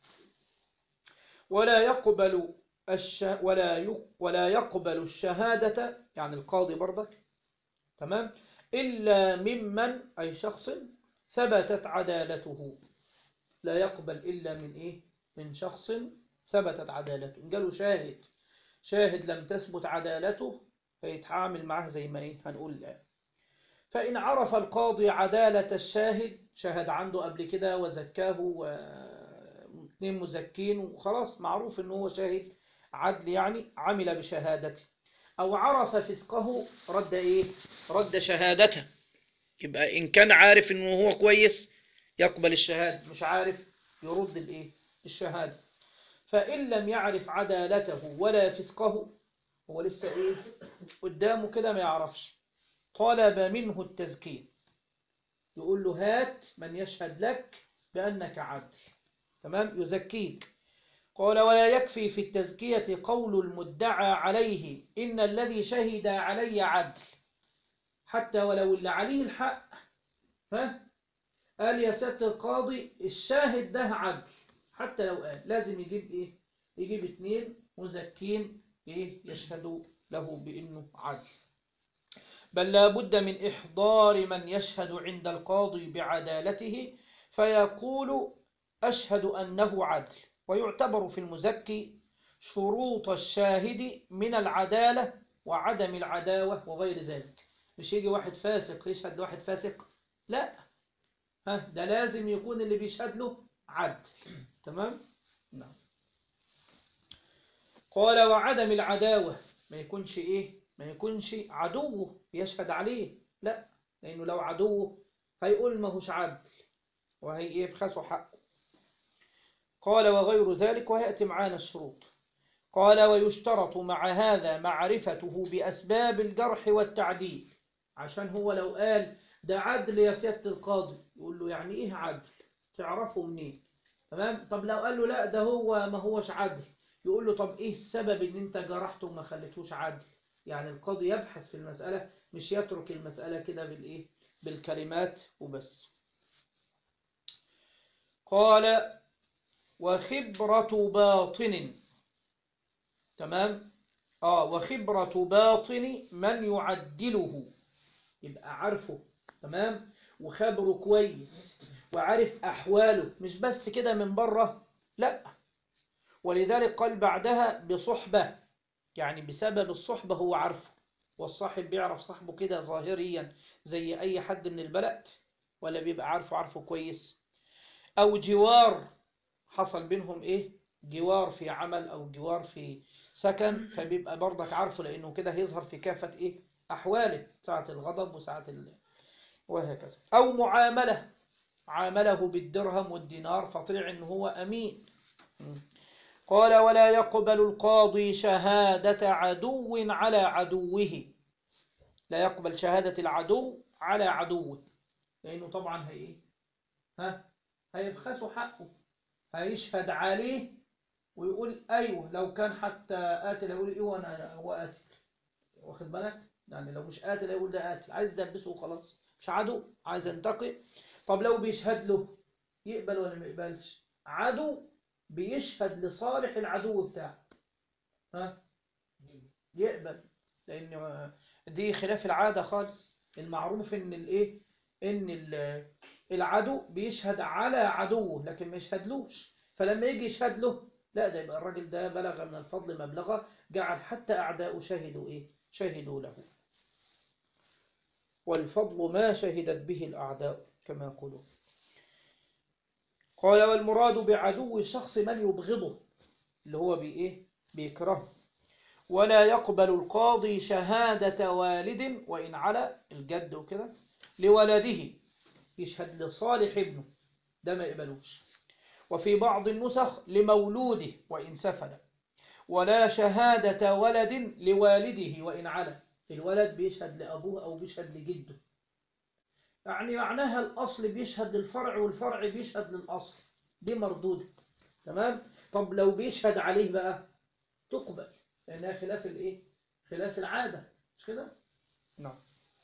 ولا يقبل الش... ولا ي... ولا يقبل الشهادة يعني القاضي برضك تمام إلا ممن أي شخص ثبتت عدالته لا يقبل إلا من إيه من شخص ثبتت عدالته قالوا شاهد شاهد لم تثبت عدالته فيتعامل معه زي ما إيه هنقول الآن فإن عرف القاضي عدالة الشاهد شاهد عنده قبل كده وزكاه واثنين مزكين وخلاص معروف إنه هو شاهد عدل يعني عمل بشهادته أو عرف فسقه رد إيه رد شهادته يبقى إن كان عارف إنه هو كويس يقبل الشهادة مش عارف يرد الإيه الشهادة فإن لم يعرف عدالته ولا فسقه هو لسه إيه قدامه كده ما يعرفش طلب منه التزكية يقول له هات من يشهد لك بأنك عدل تمام يزكيك قال ولا يكفي في التزكية قول المدعى عليه إن الذي شهد علي عدل حتى ولو اللي عليه الحق ها قال يا سيادة القاضي الشاهد ده عدل حتى لو قال لازم يجيب إيه يجيب اتنين مزكين إيه يشهدوا له بأنه عدل بل لا بد من إحضار من يشهد عند القاضي بعدالته فيقول أشهد أنه عدل ويعتبر في المزكي شروط الشاهد من العدالة وعدم العداوة وغير ذلك مش يجي واحد فاسق يشهد واحد فاسق لا ها ده لازم يكون اللي بيشهد له عدل تمام نعم قال وعدم العداوة ما يكونش ايه ما يكونش عدوه يشهد عليه لا لانه لو عدوه هيقول ما هوش عدل وهي يبخسوا حقه قال وغير ذلك ويأتي معانا الشروط قال ويشترط مع هذا معرفته بأسباب الجرح والتعديل عشان هو لو قال ده عدل يا سيادة القاضي يقول له يعني ايه عدل تعرفه منين تمام طب لو قال له لا ده هو ما هوش عدل يقول له طب ايه السبب ان انت جرحته وما خليتهوش عدل يعني القاضي يبحث في المسألة مش يترك المسألة كده بالايه بالكلمات وبس قال وخبرة باطن تمام آه وخبرة باطن من يعدله يبقى عارفه تمام وخبره كويس وعارف أحواله مش بس كده من بره لا ولذلك قال بعدها بصحبة يعني بسبب الصحبة هو عارفه والصاحب بيعرف صاحبه كده ظاهريا زي أي حد من البلد ولا بيبقى عارفه عارفه كويس أو جوار حصل بينهم إيه جوار في عمل أو جوار في سكن فبيبقى برضك عارفه لأنه كده هيظهر في كافة إيه أحواله ساعة الغضب وساعة ال... وهكذا أو معاملة عامله بالدرهم والدينار فطلع إن هو أمين قال ولا يقبل القاضي شهادة عدو على عدوه لا يقبل شهادة العدو على عدوه لأنه طبعا هي إيه؟ ها هيبخسوا حقه هيشهد عليه ويقول أيوه لو كان حتى قاتل يقول إيه وأنا هو قاتل واخد بالك يعني لو مش قاتل يقول ده قاتل عايز دبسه وخلاص مش عدو عايز ينتقم طب لو بيشهد له يقبل ولا ما يقبلش عدو بيشهد لصالح العدو بتاعه ها يقبل لان دي خلاف العاده خالص المعروف ان الايه ان العدو بيشهد على عدوه لكن ما يشهدلوش فلما يجي يشهد له لا ده يبقى الراجل ده بلغ من الفضل مبلغه جعل حتى اعداؤه شهدوا ايه شهدوا له والفضل ما شهدت به الاعداء كما يقولون قال والمراد بعدو الشخص من يبغضه اللي هو بإيه بيكرهه ولا يقبل القاضي شهادة والد وإن على الجد وكده لولده يشهد لصالح ابنه ده ما يقبلوش وفي بعض النسخ لمولوده وإن سفل ولا شهادة ولد لوالده وإن على الولد بيشهد لأبوه أو بيشهد لجده يعني معناها الأصل بيشهد للفرع والفرع بيشهد للأصل دي مردودة تمام طب لو بيشهد عليه بقى تقبل لأنها خلاف الإيه خلاف العادة مش كده نعم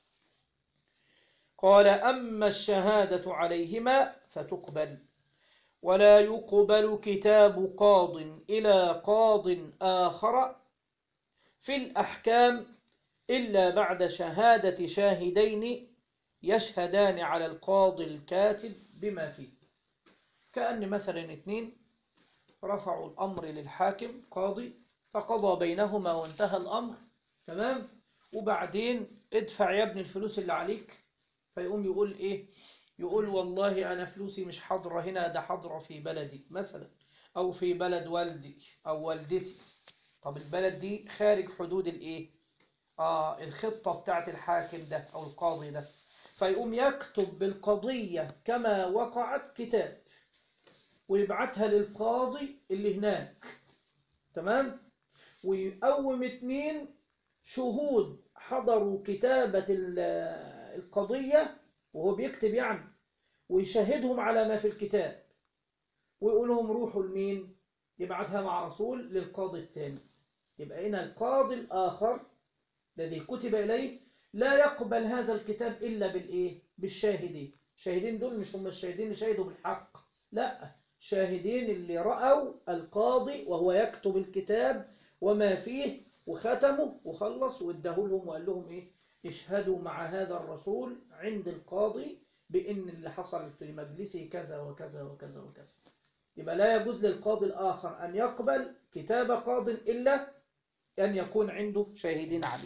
قال أما الشهادة عليهما فتقبل ولا يقبل كتاب قاض إلى قاض آخر في الأحكام إلا بعد شهادة شاهدين يشهدان على القاضي الكاتب بما فيه كأن مثلا اثنين رفعوا الأمر للحاكم قاضي فقضى بينهما وانتهى الأمر تمام وبعدين ادفع يا ابن الفلوس اللي عليك فيقوم يقول ايه يقول والله أنا فلوسي مش حاضرة هنا ده حاضرة في بلدي مثلا أو في بلد والدي أو والدتي طب البلد دي خارج حدود الايه آه الخطة بتاعت الحاكم ده أو القاضي ده فيقوم يكتب بالقضية كما وقعت كتاب ويبعتها للقاضي اللي هناك تمام ويقوم اتنين شهود حضروا كتابة القضية وهو بيكتب يعني ويشهدهم على ما في الكتاب ويقول لهم روحوا لمين يبعتها مع رسول للقاضي الثاني يبقى هنا القاضي الآخر الذي كتب إليه لا يقبل هذا الكتاب إلا بالإيه بالشاهدين الشاهدين دول مش هم الشاهدين اللي شهدوا بالحق لا شاهدين اللي رأوا القاضي وهو يكتب الكتاب وما فيه وختمه وخلص واداه لهم وقال لهم إيه اشهدوا مع هذا الرسول عند القاضي بأن اللي حصل في مجلسه كذا وكذا وكذا وكذا يبقى لا يجوز للقاضي الآخر أن يقبل كتاب قاض إلا أن يكون عنده شاهدين عليه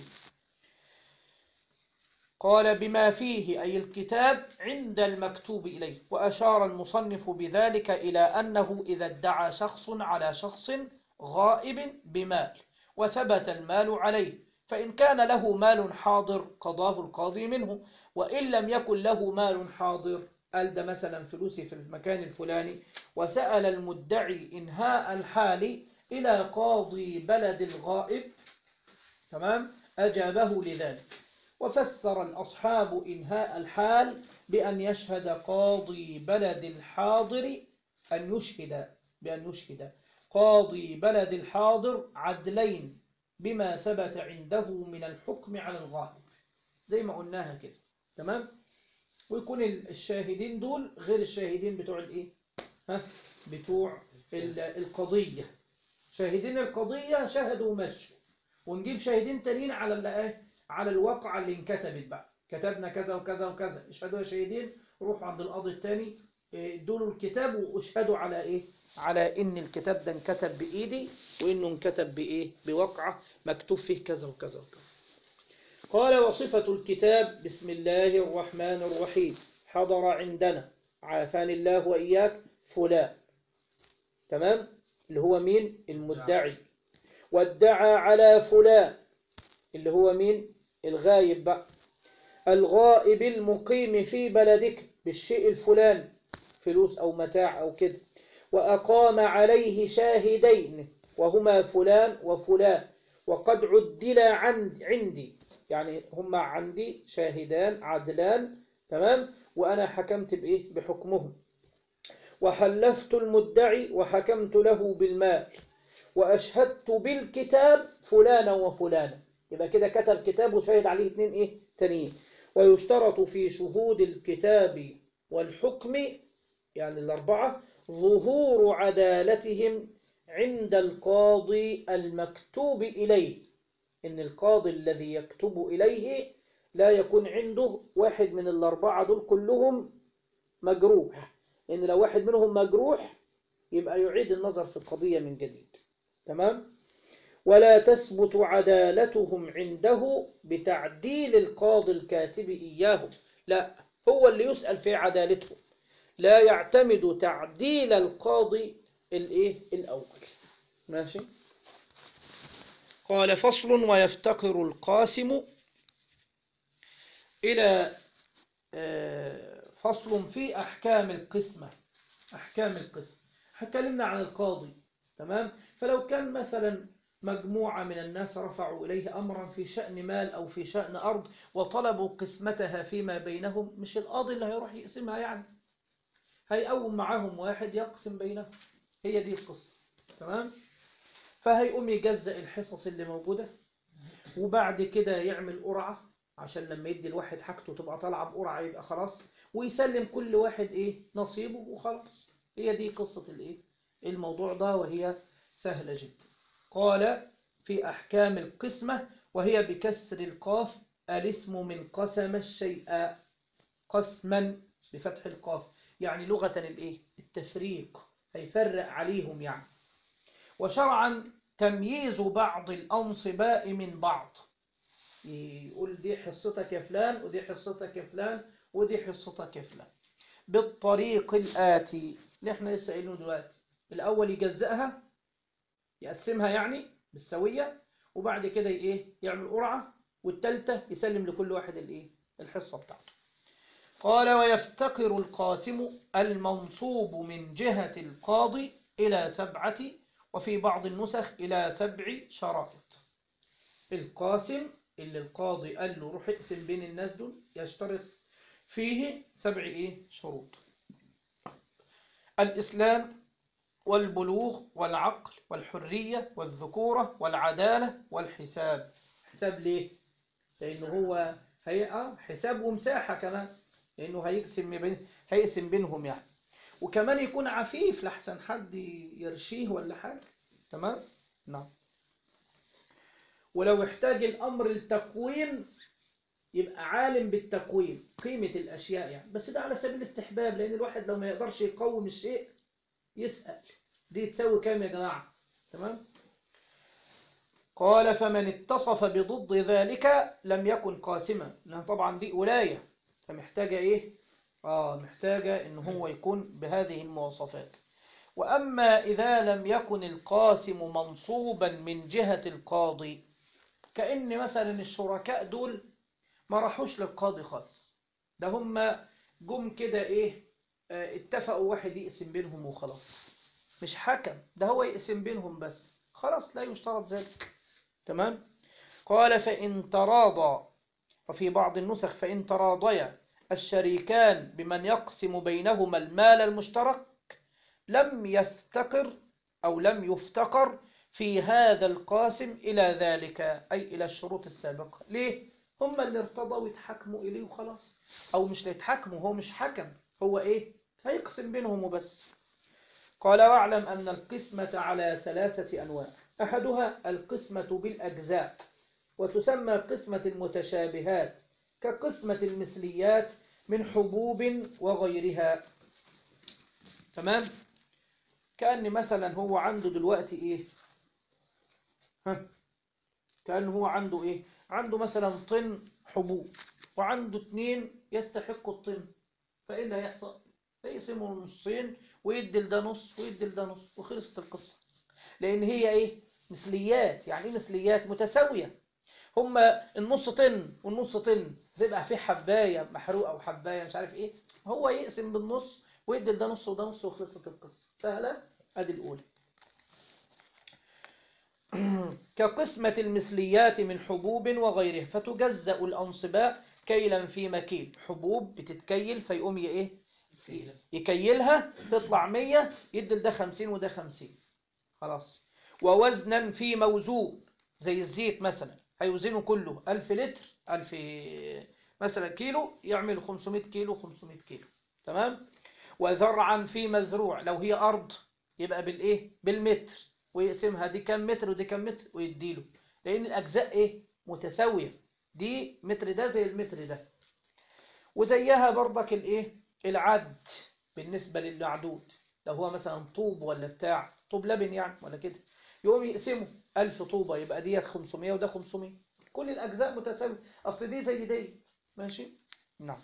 قال بما فيه أي الكتاب عند المكتوب إليه وأشار المصنف بذلك إلى أنه إذا ادعى شخص على شخص غائب بمال وثبت المال عليه فإن كان له مال حاضر قضاه القاضي منه وإن لم يكن له مال حاضر قال ده مثلا فلوسي في المكان الفلاني وسأل المدعي إنهاء الحال إلى قاضي بلد الغائب تمام أجابه لذلك وفسر الأصحاب إنهاء الحال بأن يشهد قاضي بلد الحاضر أن يشهد بأن يشهد قاضي بلد الحاضر عدلين بما ثبت عنده من الحكم على الغائب زي ما قلناها كده تمام ويكون الشاهدين دول غير الشاهدين بتوع الايه ها بتوع ال- القضية شاهدين القضية شهدوا ومشوا ونجيب شاهدين تانيين على ال- إيه؟ على الواقعة اللي انكتبت بقى كتبنا كذا وكذا وكذا اشهدوا يا شاهدين روحوا عند القاضي التاني إيه، ادوا له الكتاب واشهدوا على ايه على ان الكتاب ده انكتب بايدي وانه انكتب بايه بواقعة مكتوب فيه كذا وكذا وكذا قال وصفة الكتاب بسم الله الرحمن الرحيم حضر عندنا عافاني الله وإياك فلان تمام اللي هو مين المدعي وادعى على فلان اللي هو مين الغايب بقى الغائب المقيم في بلدك بالشيء الفلاني فلوس أو متاع أو كده وأقام عليه شاهدين وهما فلان وفلان وقد عدل عن عندي يعني هما عندي شاهدان عدلان تمام وأنا حكمت بإيه بحكمهم وحلفت المدعي وحكمت له بالمال وأشهدت بالكتاب فلانا وفلانا يبقى كده كتب كتاب وشهد عليه اتنين إيه تانيين ويشترط في شهود الكتاب والحكم يعني الأربعة ظهور عدالتهم عند القاضي المكتوب إليه إن القاضي الذي يكتب إليه لا يكون عنده واحد من الأربعة دول كلهم مجروح إن لو واحد منهم مجروح يبقى يعيد النظر في القضية من جديد تمام ولا تثبت عدالتهم عنده بتعديل القاضي الكاتب إياهم لا هو اللي يسأل في عدالتهم لا يعتمد تعديل القاضي الايه الاول ماشي قال فصل ويفتقر القاسم الى آه، فصل في احكام القسمه احكام القسم اتكلمنا عن القاضي تمام فلو كان مثلا مجموعة من الناس رفعوا إليه أمرا في شأن مال أو في شأن أرض وطلبوا قسمتها فيما بينهم مش القاضي اللي هيروح يقسمها يعني هيقوم معاهم واحد يقسم بينهم هي دي القصة تمام فهيقوم يجزأ الحصص اللي موجودة وبعد كده يعمل قرعة عشان لما يدي الواحد حاجته تبقى طالعة بقرعة يبقى خلاص ويسلم كل واحد ايه نصيبه وخلاص هي دي قصة الايه الموضوع ده وهي سهلة جدا قال في أحكام القسمة وهي بكسر القاف الاسم من قسم الشيء قسما بفتح القاف يعني لغة الايه التفريق هيفرق عليهم يعني وشرعا تمييز بعض الأنصباء من بعض يقول دي حصتك يا فلان ودي حصتك يا فلان ودي حصتك يا فلان بالطريق الآتي اللي احنا لسه قايلينه دلوقتي الأول يجزأها يقسمها يعني بالسوية وبعد كده ايه يعمل قرعة والتالتة يسلم لكل واحد الايه الحصة بتاعته قال ويفتقر القاسم المنصوب من جهة القاضي إلى سبعة وفي بعض النسخ إلى سبع شرائط القاسم اللي القاضي قال له روح اقسم بين الناس دول يشترط فيه سبع ايه شروط الإسلام والبلوغ والعقل والحرية والذكورة والعدالة والحساب حساب ليه؟ لأنه هو هي آه حساب ومساحة كمان لأنه هيقسم بين هيقسم بينهم يعني وكمان يكون عفيف لحسن حد يرشيه ولا حاجة تمام؟ نعم ولو احتاج الأمر التقويم يبقى عالم بالتقويم قيمة الأشياء يعني بس ده على سبيل الاستحباب لأن الواحد لو ما يقدرش يقوم الشيء يسأل دي تساوي كام يا جماعة تمام قال فمن اتصف بضد ذلك لم يكن قاسما لأن طبعا دي ولاية فمحتاجة إيه آه محتاجة إن هو يكون بهذه المواصفات وأما إذا لم يكن القاسم منصوبا من جهة القاضي كأن مثلا الشركاء دول ما راحوش للقاضي خالص ده هم جم كده إيه آه، اتفقوا واحد يقسم بينهم وخلاص مش حكم ده هو يقسم بينهم بس خلاص لا يشترط ذلك تمام قال فإن تراضى وفي بعض النسخ فإن تراضيا الشريكان بمن يقسم بينهما المال المشترك لم يفتقر أو لم يفتقر في هذا القاسم إلى ذلك أي إلى الشروط السابقة ليه؟ هم اللي ارتضوا يتحكموا إليه وخلاص أو مش يتحكموا هو مش حكم هو إيه؟ هيقسم بينهم وبس قال واعلم أن القسمة على ثلاثة أنواع أحدها القسمة بالأجزاء وتسمى قسمة المتشابهات كقسمة المثليات من حبوب وغيرها تمام كأن مثلا هو عنده دلوقتي إيه ها كأن هو عنده إيه عنده مثلا طن حبوب وعنده اتنين يستحقوا الطن فإيه اللي هيحصل هيقسموا نصين ويدي لده نص ويدي لده نص وخلصت القصة لأن هي إيه مثليات يعني إيه مثليات متساوية هما النص طن والنص طن تبقى في حباية محروقة وحباية مش عارف إيه هو يقسم بالنص ويدي لده نص وده نص وخلصت القصة سهلة أدي الأولى كقسمة المثليات من حبوب وغيرها فتجزأ الأنصباء كيلا في مكيل حبوب بتتكيل فيقوم ي- ايه يكيلها تطلع 100 يدي ده 50 وده 50 خلاص ووزنا في موزون زي الزيت مثلا هيوزنه كله 1000 لتر 1000 مثلا كيلو يعمل 500 كيلو 500 كيلو تمام وذرعا في مزروع لو هي أرض يبقى بالإيه بالمتر ويقسمها دي كام متر ودي كام متر ويديله لأن الأجزاء إيه متساوية دي متر ده زي المتر ده وزيها برضك الإيه العد بالنسبة للمعدود لو هو مثلا طوب ولا بتاع طوب لبن يعني ولا كده يقوم يقسمه 1000 طوبة يبقى ديت 500 وده 500 كل الأجزاء متساوية أصل دي زي دي ماشي نعم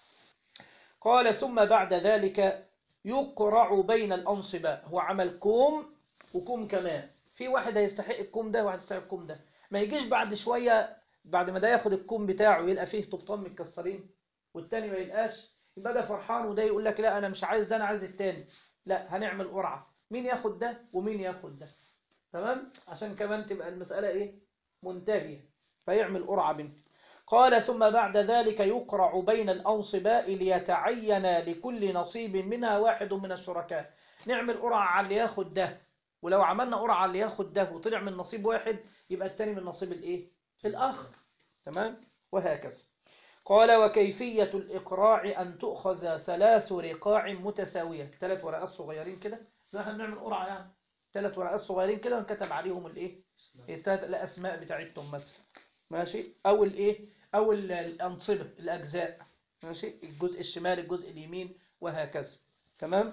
قال ثم بعد ذلك يقرع بين الأنصباء هو عمل كوم وكوم كمان في واحد هيستحق الكوم ده وواحد يستحق الكوم ده ما يجيش بعد شوية بعد ما ده ياخد الكوم بتاعه يلقى فيه طبطان متكسرين والتاني ما يلقاش يبقى ده فرحان وده يقول لك لا أنا مش عايز ده أنا عايز التاني لا هنعمل قرعة مين ياخد ده ومين ياخد ده تمام عشان كمان تبقى المسألة إيه منتهية فيعمل قرعة بينهم قال ثم بعد ذلك يقرع بين الأنصباء ليتعين لكل نصيب منها واحد من الشركاء نعمل قرعة على اللي ياخد ده ولو عملنا قرعة على اللي ياخد ده وطلع من نصيب واحد يبقى التاني من نصيب الايه الآخر تمام وهكذا قال وكيفية الإقراع أن تؤخذ ثلاث رقاع متساوية ثلاث ورقات صغيرين كده زي احنا بنعمل قرعة يعني ثلاث ورقات صغيرين كده ونكتب عليهم الايه الثلاث الأسماء بتاعتهم مثلا ماشي أو الايه أو ال- الأنصبة الأجزاء ماشي الجزء الشمال الجزء اليمين وهكذا تمام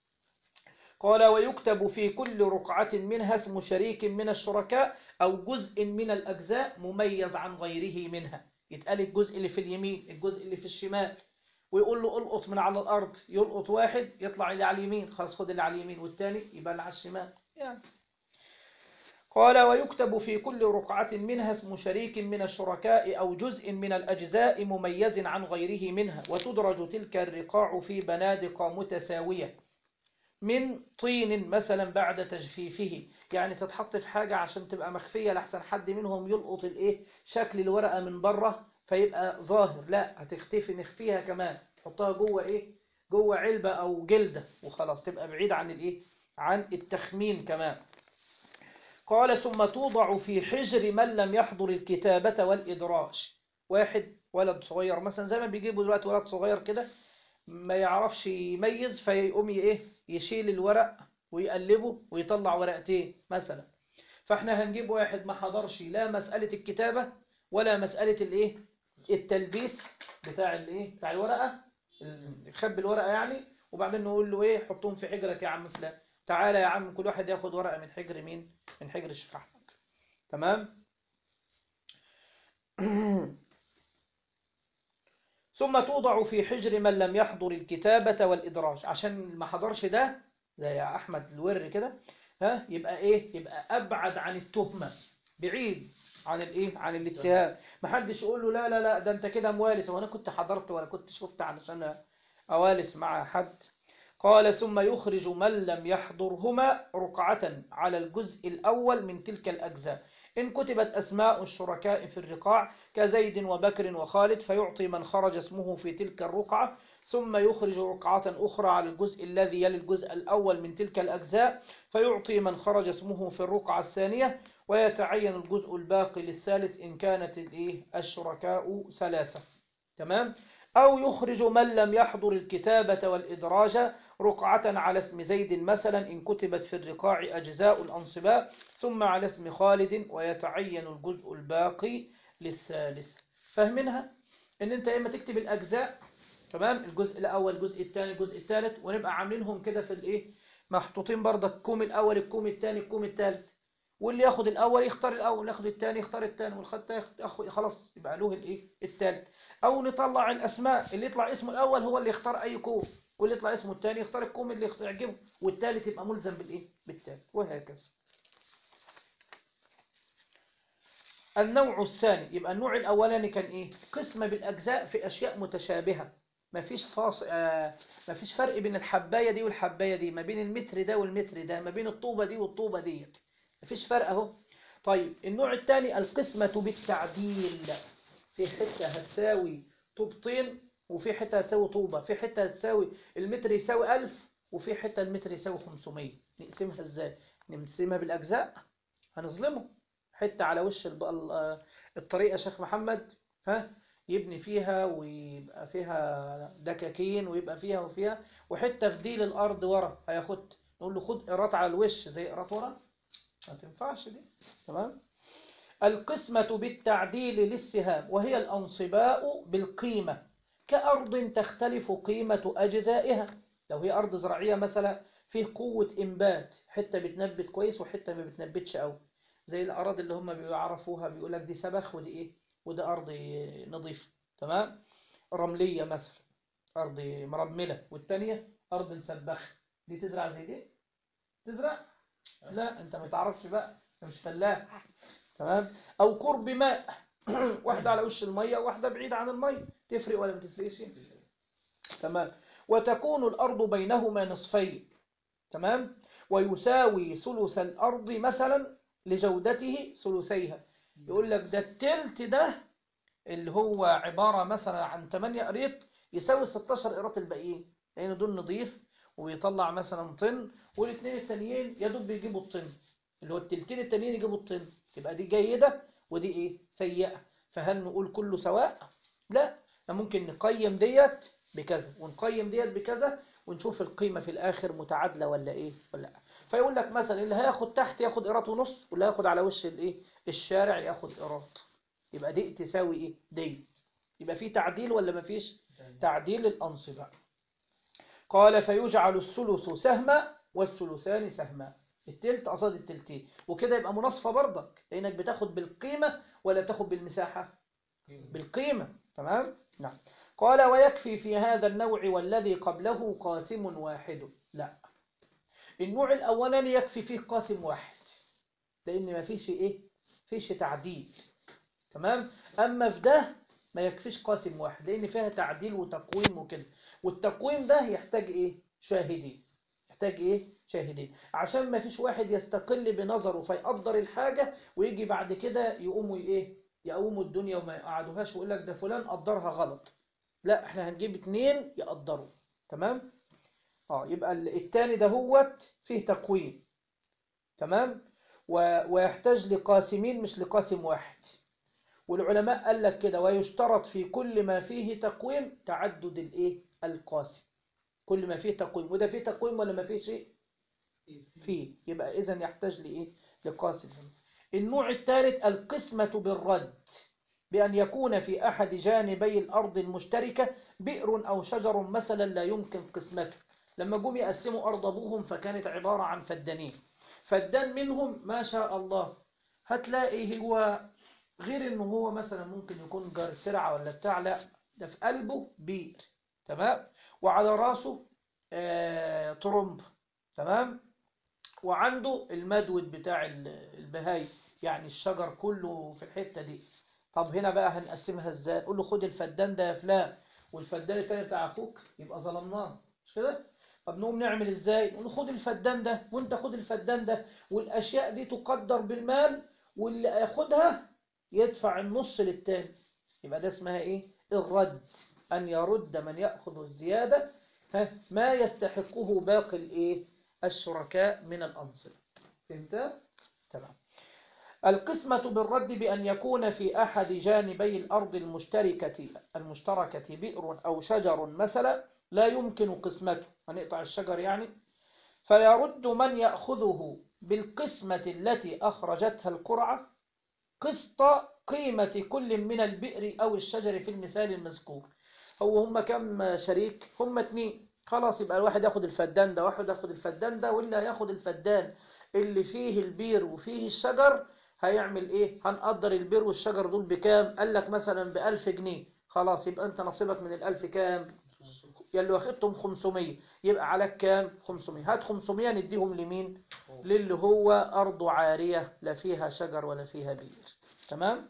قال ويكتب في كل رقعة منها اسم شريك من الشركاء أو جزء من الأجزاء مميز عن غيره منها يتقال الجزء اللي في اليمين الجزء اللي في الشمال ويقول له القط من على الأرض يلقط واحد يطلع اللي على اليمين خلاص خد اللي على اليمين والتاني يبقى اللي على الشمال يعني قال ويكتب في كل رقعة منها اسم شريك من الشركاء أو جزء من الأجزاء مميز عن غيره منها وتدرج تلك الرقاع في بنادق متساوية من طين مثلا بعد تجفيفه يعني تتحط في حاجة عشان تبقى مخفية لحسن حد منهم يلقط الايه شكل الورقة من بره فيبقى ظاهر لا هتختفي نخفيها كمان تحطها جوه ايه جوه علبة او جلدة وخلاص تبقى بعيد عن الايه عن التخمين كمان قال ثم توضع في حجر من لم يحضر الكتابة والإدراج واحد ولد صغير مثلا زي ما بيجيبوا دلوقتي ولد صغير كده ما يعرفش يميز فيقوم ي- ايه يشيل الورق ويقلبه ويطلع ورقتين مثلا فاحنا هنجيب واحد ما حضرش لا مسألة الكتابة ولا مسألة الايه التلبيس بتاع الايه بتاع الورقة ال- يخبي الورقة يعني وبعدين نقول له ايه حطهم في حجرك يا عم فلان تعالى يا عم كل واحد ياخد ورقة من حجر مين من حجر الشيخ احمد تمام ثم توضع في حجر من لم يحضر الكتابة والإدراج عشان ما حضرش ده زي أحمد الور كده ها يبقى إيه يبقى أبعد عن التهمة بعيد عن الإيه عن الاتهام ما حدش يقول له لا لا لا ده أنت كده موالس وأنا كنت حضرت ولا كنت شفت علشان أوالس مع حد قال ثم يخرج من لم يحضرهما رقعة على الجزء الأول من تلك الأجزاء إن كتبت أسماء الشركاء في الرقاع كزيد وبكر وخالد فيعطي من خرج اسمه في تلك الرقعة ثم يخرج رقعة أخرى على الجزء الذي يلي الجزء الأول من تلك الأجزاء فيعطي من خرج اسمه في الرقعة الثانية ويتعين الجزء الباقي للثالث إن كانت الإيه؟ الشركاء ثلاثة تمام أو يخرج من لم يحضر الكتابة والإدراج رقعة على اسم زيد مثلا إن كتبت في الرقاع أجزاء الأنصباء ثم على اسم خالد ويتعين الجزء الباقي للثالث فاهمينها إن أنت إما تكتب الأجزاء تمام الجزء الأول الجزء الثاني الجزء الثالث ونبقى عاملينهم كده في الإيه محطوطين برضه الكوم الأول الكوم الثاني الكوم الثالث واللي ياخد الأول يختار الأول ياخد الثاني يختار الثاني والخط ياخد خلاص يبقى له الإيه الثالث أو نطلع الأسماء اللي يطلع اسمه الأول هو اللي يختار أي كوم واللي يطلع اسمه الثاني يختار الكوم اللي يعجبه والثالث يبقى ملزم بالإيه بالثالث وهكذا النوع الثاني يبقى النوع الأولاني كان إيه قسمة بالأجزاء في أشياء متشابهة مفيش فاص آه مفيش فرق بين الحباية دي والحباية دي ما بين المتر ده والمتر ده ما بين الطوبة دي والطوبة ديت مفيش فرق اهو طيب النوع الثاني القسمة بالتعديل في حتة هتساوي طوبتين وفي حتة هتساوي طوبة في حتة هتساوي المتر يساوي 1000 وفي حتة المتر يساوي 500 نقسمها ازاي نقسمها بالأجزاء هنظلمه حتة على وش الطريق يا شيخ محمد ها يبني فيها ويبقى فيها دكاكين ويبقى فيها وفيها وحتة في ديل الأرض ورا هياخد نقول له خد قراط على الوش زي قراط ورا ما تنفعش دي تمام القسمة بالتعديل للسهام وهي الأنصباء بالقيمة كأرض تختلف قيمة أجزائها لو هي أرض زراعية مثلا فيه قوة إنبات حتة بتنبت كويس وحتة ما بتنبتش أوي زي الأراضي اللي هم بيعرفوها بيقول لك دي سبخ ودي إيه وده أرض نظيفة تمام رملية مثلا أرض مرملة والتانية أرض مسبخة دي تزرع زي دي تزرع لا أنت ما تعرفش بقى أنت مش فلاح تمام أو قرب ماء واحدة على وش المية وواحدة بعيدة عن المية تفرق ولا ما تفرقش تمام وتكون الأرض بينهما نصفين تمام ويساوي ثلث الأرض مثلا لجودته ثلثيها يقول لك ده التلت ده اللي هو عبارة مثلا عن 8 قريط يساوي 16 قيراط الباقيين لأن دول نضيف ويطلع مثلا طن والاثنين التانيين يا دوب بيجيبوا الطن اللي هو التلتين التانيين يجيبوا الطن يبقى دي جيدة ودي ايه سيئة فهل نقول كله سواء لا ممكن نقيم ديت بكذا ونقيم ديت بكذا ونشوف القيمة في الآخر متعادلة ولا ايه ولا لا فيقول لك مثلا اللي هياخد تحت ياخد قيراط ونص واللي هياخد على وش الايه الشارع ياخد قيراط يبقى دي تساوي ايه دي يبقى في تعديل ولا ما فيش تعديل الأنصبة قال فيجعل الثلث سهما والثلثان سهما التلت قصاد التلتين وكده يبقى مناصفة برضك لأنك بتاخد بالقيمة ولا بتاخد بالمساحة بالقيمة تمام نعم قال ويكفي في هذا النوع والذي قبله قاسم واحد لا النوع الأولاني يكفي فيه قاسم واحد لأن ما فيش إيه فيش تعديل تمام أما في ده ما يكفيش قاسم واحد لأن فيها تعديل وتقويم وكده والتقويم ده يحتاج إيه شاهدين يحتاج إيه شاهدين عشان ما فيش واحد يستقل بنظره فيقدر الحاجة ويجي بعد كده يقوموا إيه يقوموا الدنيا وما يقعدوهاش ويقول لك ده فلان قدرها غلط لا احنا هنجيب اتنين يقدروا تمام اه يبقى التاني ده هوت فيه تقويم تمام و... ويحتاج لقاسمين مش لقاسم واحد والعلماء قال لك كده ويشترط في كل ما فيه تقويم تعدد الايه القاسم كل ما فيه تقويم وده فيه تقويم ولا ما فيه شيء فيه يبقى اذا يحتاج لايه لقاسم النوع الثالث القسمة بالرد بأن يكون في أحد جانبي الأرض المشتركة بئر أو شجر مثلا لا يمكن قسمته لما جم يقسموا أرض أبوهم فكانت عبارة عن فدانين فدان منهم ما شاء الله هتلاقي هو غير انه هو مثلا ممكن يكون جار سرعة ولا بتاع لا ده في قلبه بير تمام وعلى راسه آه طرمب تمام وعنده المدود بتاع البهاي يعني الشجر كله في الحتة دي طب هنا بقى هنقسمها ازاي نقول له خد الفدان ده يا فلان والفدان التاني بتاع اخوك يبقى ظلمناه مش كده طب نقوم نعمل ازاي نقول له خد الفدان ده وانت خد الفدان ده والاشياء دي تقدر بالمال واللي ياخدها يدفع النص للتاني يبقى ده اسمها ايه الرد ان يرد من ياخذ الزياده ما يستحقه باقي الايه الشركاء من الانصبه فهمت تمام القسمة بالرد بأن يكون في أحد جانبي الأرض المشتركة المشتركة بئر أو شجر مثلا لا يمكن قسمته هنقطع الشجر يعني فيرد من يأخذه بالقسمة التي أخرجتها القرعة قسط قيمة كل من البئر أو الشجر في المثال المذكور هو هم كم شريك هم اتنين خلاص يبقى الواحد ياخد الفدان ده واحد ياخد الفدان ده واللي هياخد الفدان اللي فيه البير وفيه الشجر هيعمل ايه هنقدر البير والشجر دول بكام قال لك مثلا بألف جنيه خلاص يبقى انت نصيبك من الألف كام يلي واخدتهم 500 يبقى عليك كام 500 هات 500 نديهم لمين للي هو أرض عارية لا فيها شجر ولا فيها بير تمام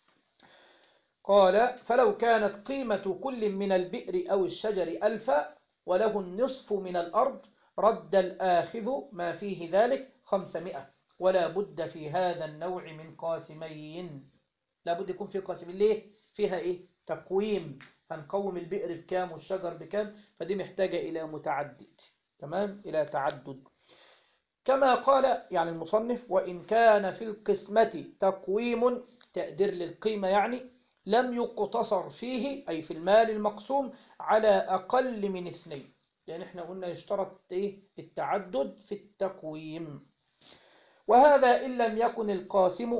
قال فلو كانت قيمة كل من البئر أو الشجر ألفا وله النصف من الأرض رد الآخذ ما فيه ذلك خمسمائة ولا بد في هذا النوع من قاسمين لا بد يكون في قاسمين ليه فيها إيه تقويم هنقوم البئر بكام والشجر بكام فدي محتاجة إلى متعدد تمام إلى تعدد كما قال يعني المصنف وإن كان في القسمة تقويم تقدير للقيمة يعني لم يقتصر فيه أي في المال المقسوم على أقل من اثنين لأن احنا قلنا يشترط إيه التعدد في التقويم وهذا إن لم يكن القاسم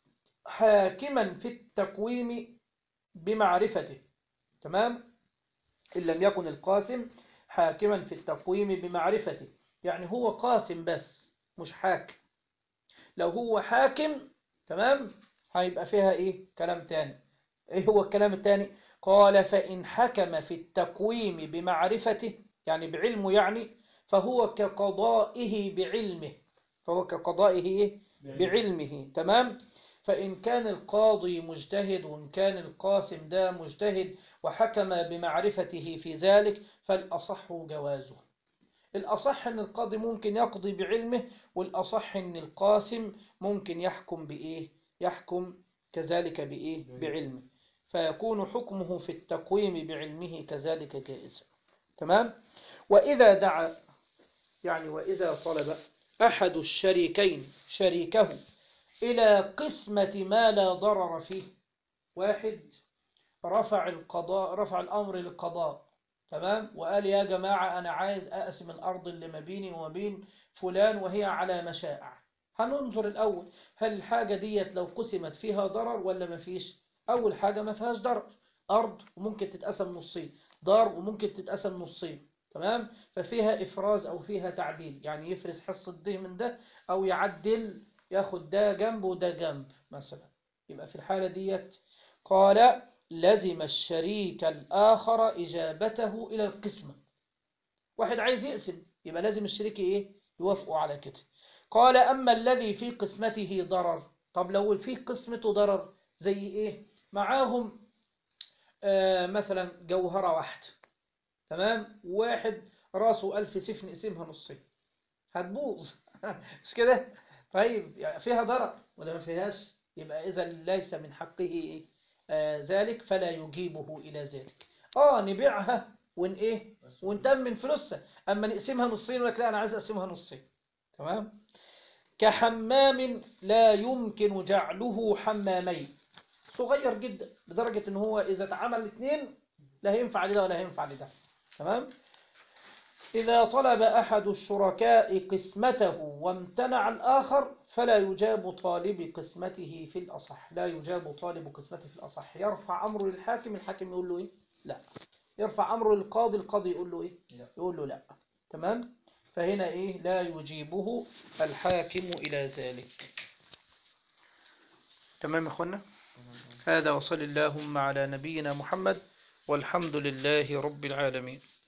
حاكما في التقويم بمعرفته تمام إن لم يكن القاسم حاكما في التقويم بمعرفته يعني هو قاسم بس مش حاكم لو هو حاكم تمام هيبقى فيها إيه كلام تاني إيه هو الكلام التاني قال فإن حكم في التقويم بمعرفته يعني بعلمه يعني فهو كقضائه بعلمه فهو كقضائه إيه؟ بعلمه تمام فإن كان القاضي مجتهد وإن كان القاسم ده مجتهد وحكم بمعرفته في ذلك فالأصح جوازه الأصح أن القاضي ممكن يقضي بعلمه والأصح أن القاسم ممكن يحكم بإيه يحكم كذلك بإيه بعلمه فيكون حكمه في التقويم بعلمه كذلك جائزا تمام وإذا دعا يعني وإذا طلب أحد الشريكين شريكه إلى قسمة ما لا ضرر فيه واحد رفع القضاء رفع الأمر للقضاء تمام وقال يا جماعة أنا عايز أقسم الأرض اللي ما بيني وما بين فلان وهي على مشاع هننظر الأول هل الحاجة ديت لو قسمت فيها ضرر ولا ما فيش أول حاجة ما فيهاش ضرر أرض وممكن تتقسم نصين دار وممكن تتقسم نصين تمام ففيها إفراز أو فيها تعديل يعني يفرز حصة ده من ده أو يعدل ياخد ده جنب وده جنب مثلا يبقى في الحالة ديت قال لزم الشريك الآخر إجابته إلى القسمة واحد عايز يقسم يبقى لازم الشريك إيه يوافقوا على كده قال أما الذي في قسمته ضرر طب لو في قسمته ضرر زي إيه معاهم آه مثلا جوهرة واحدة تمام واحد راسه ألف سيف نقسمها نصين هتبوظ مش كده طيب فيها ضرر ولا ما فيهاش يبقى إذا ليس من حقه آه ذلك فلا يجيبه إلى ذلك آه نبيعها ون إيه ونتمن فلوسها أما نقسمها نصين ولك لا أنا عايز أقسمها نصين تمام كحمام لا يمكن جعله حمامين صغير جدا لدرجة ان هو اذا اتعمل اثنين لا هينفع لده ولا هينفع لده تمام إذا طلب أحد الشركاء قسمته وامتنع الآخر فلا يجاب طالب قسمته في الأصح لا يجاب طالب قسمته في الأصح يرفع أمره للحاكم الحاكم يقول له إيه لا يرفع أمره للقاضي القاضي يقول له إيه يقول له لا تمام فهنا إيه لا يجيبه الحاكم إلى ذلك تمام يا أخوانا هذا وصل اللهم على نبينا محمد والحمد لله رب العالمين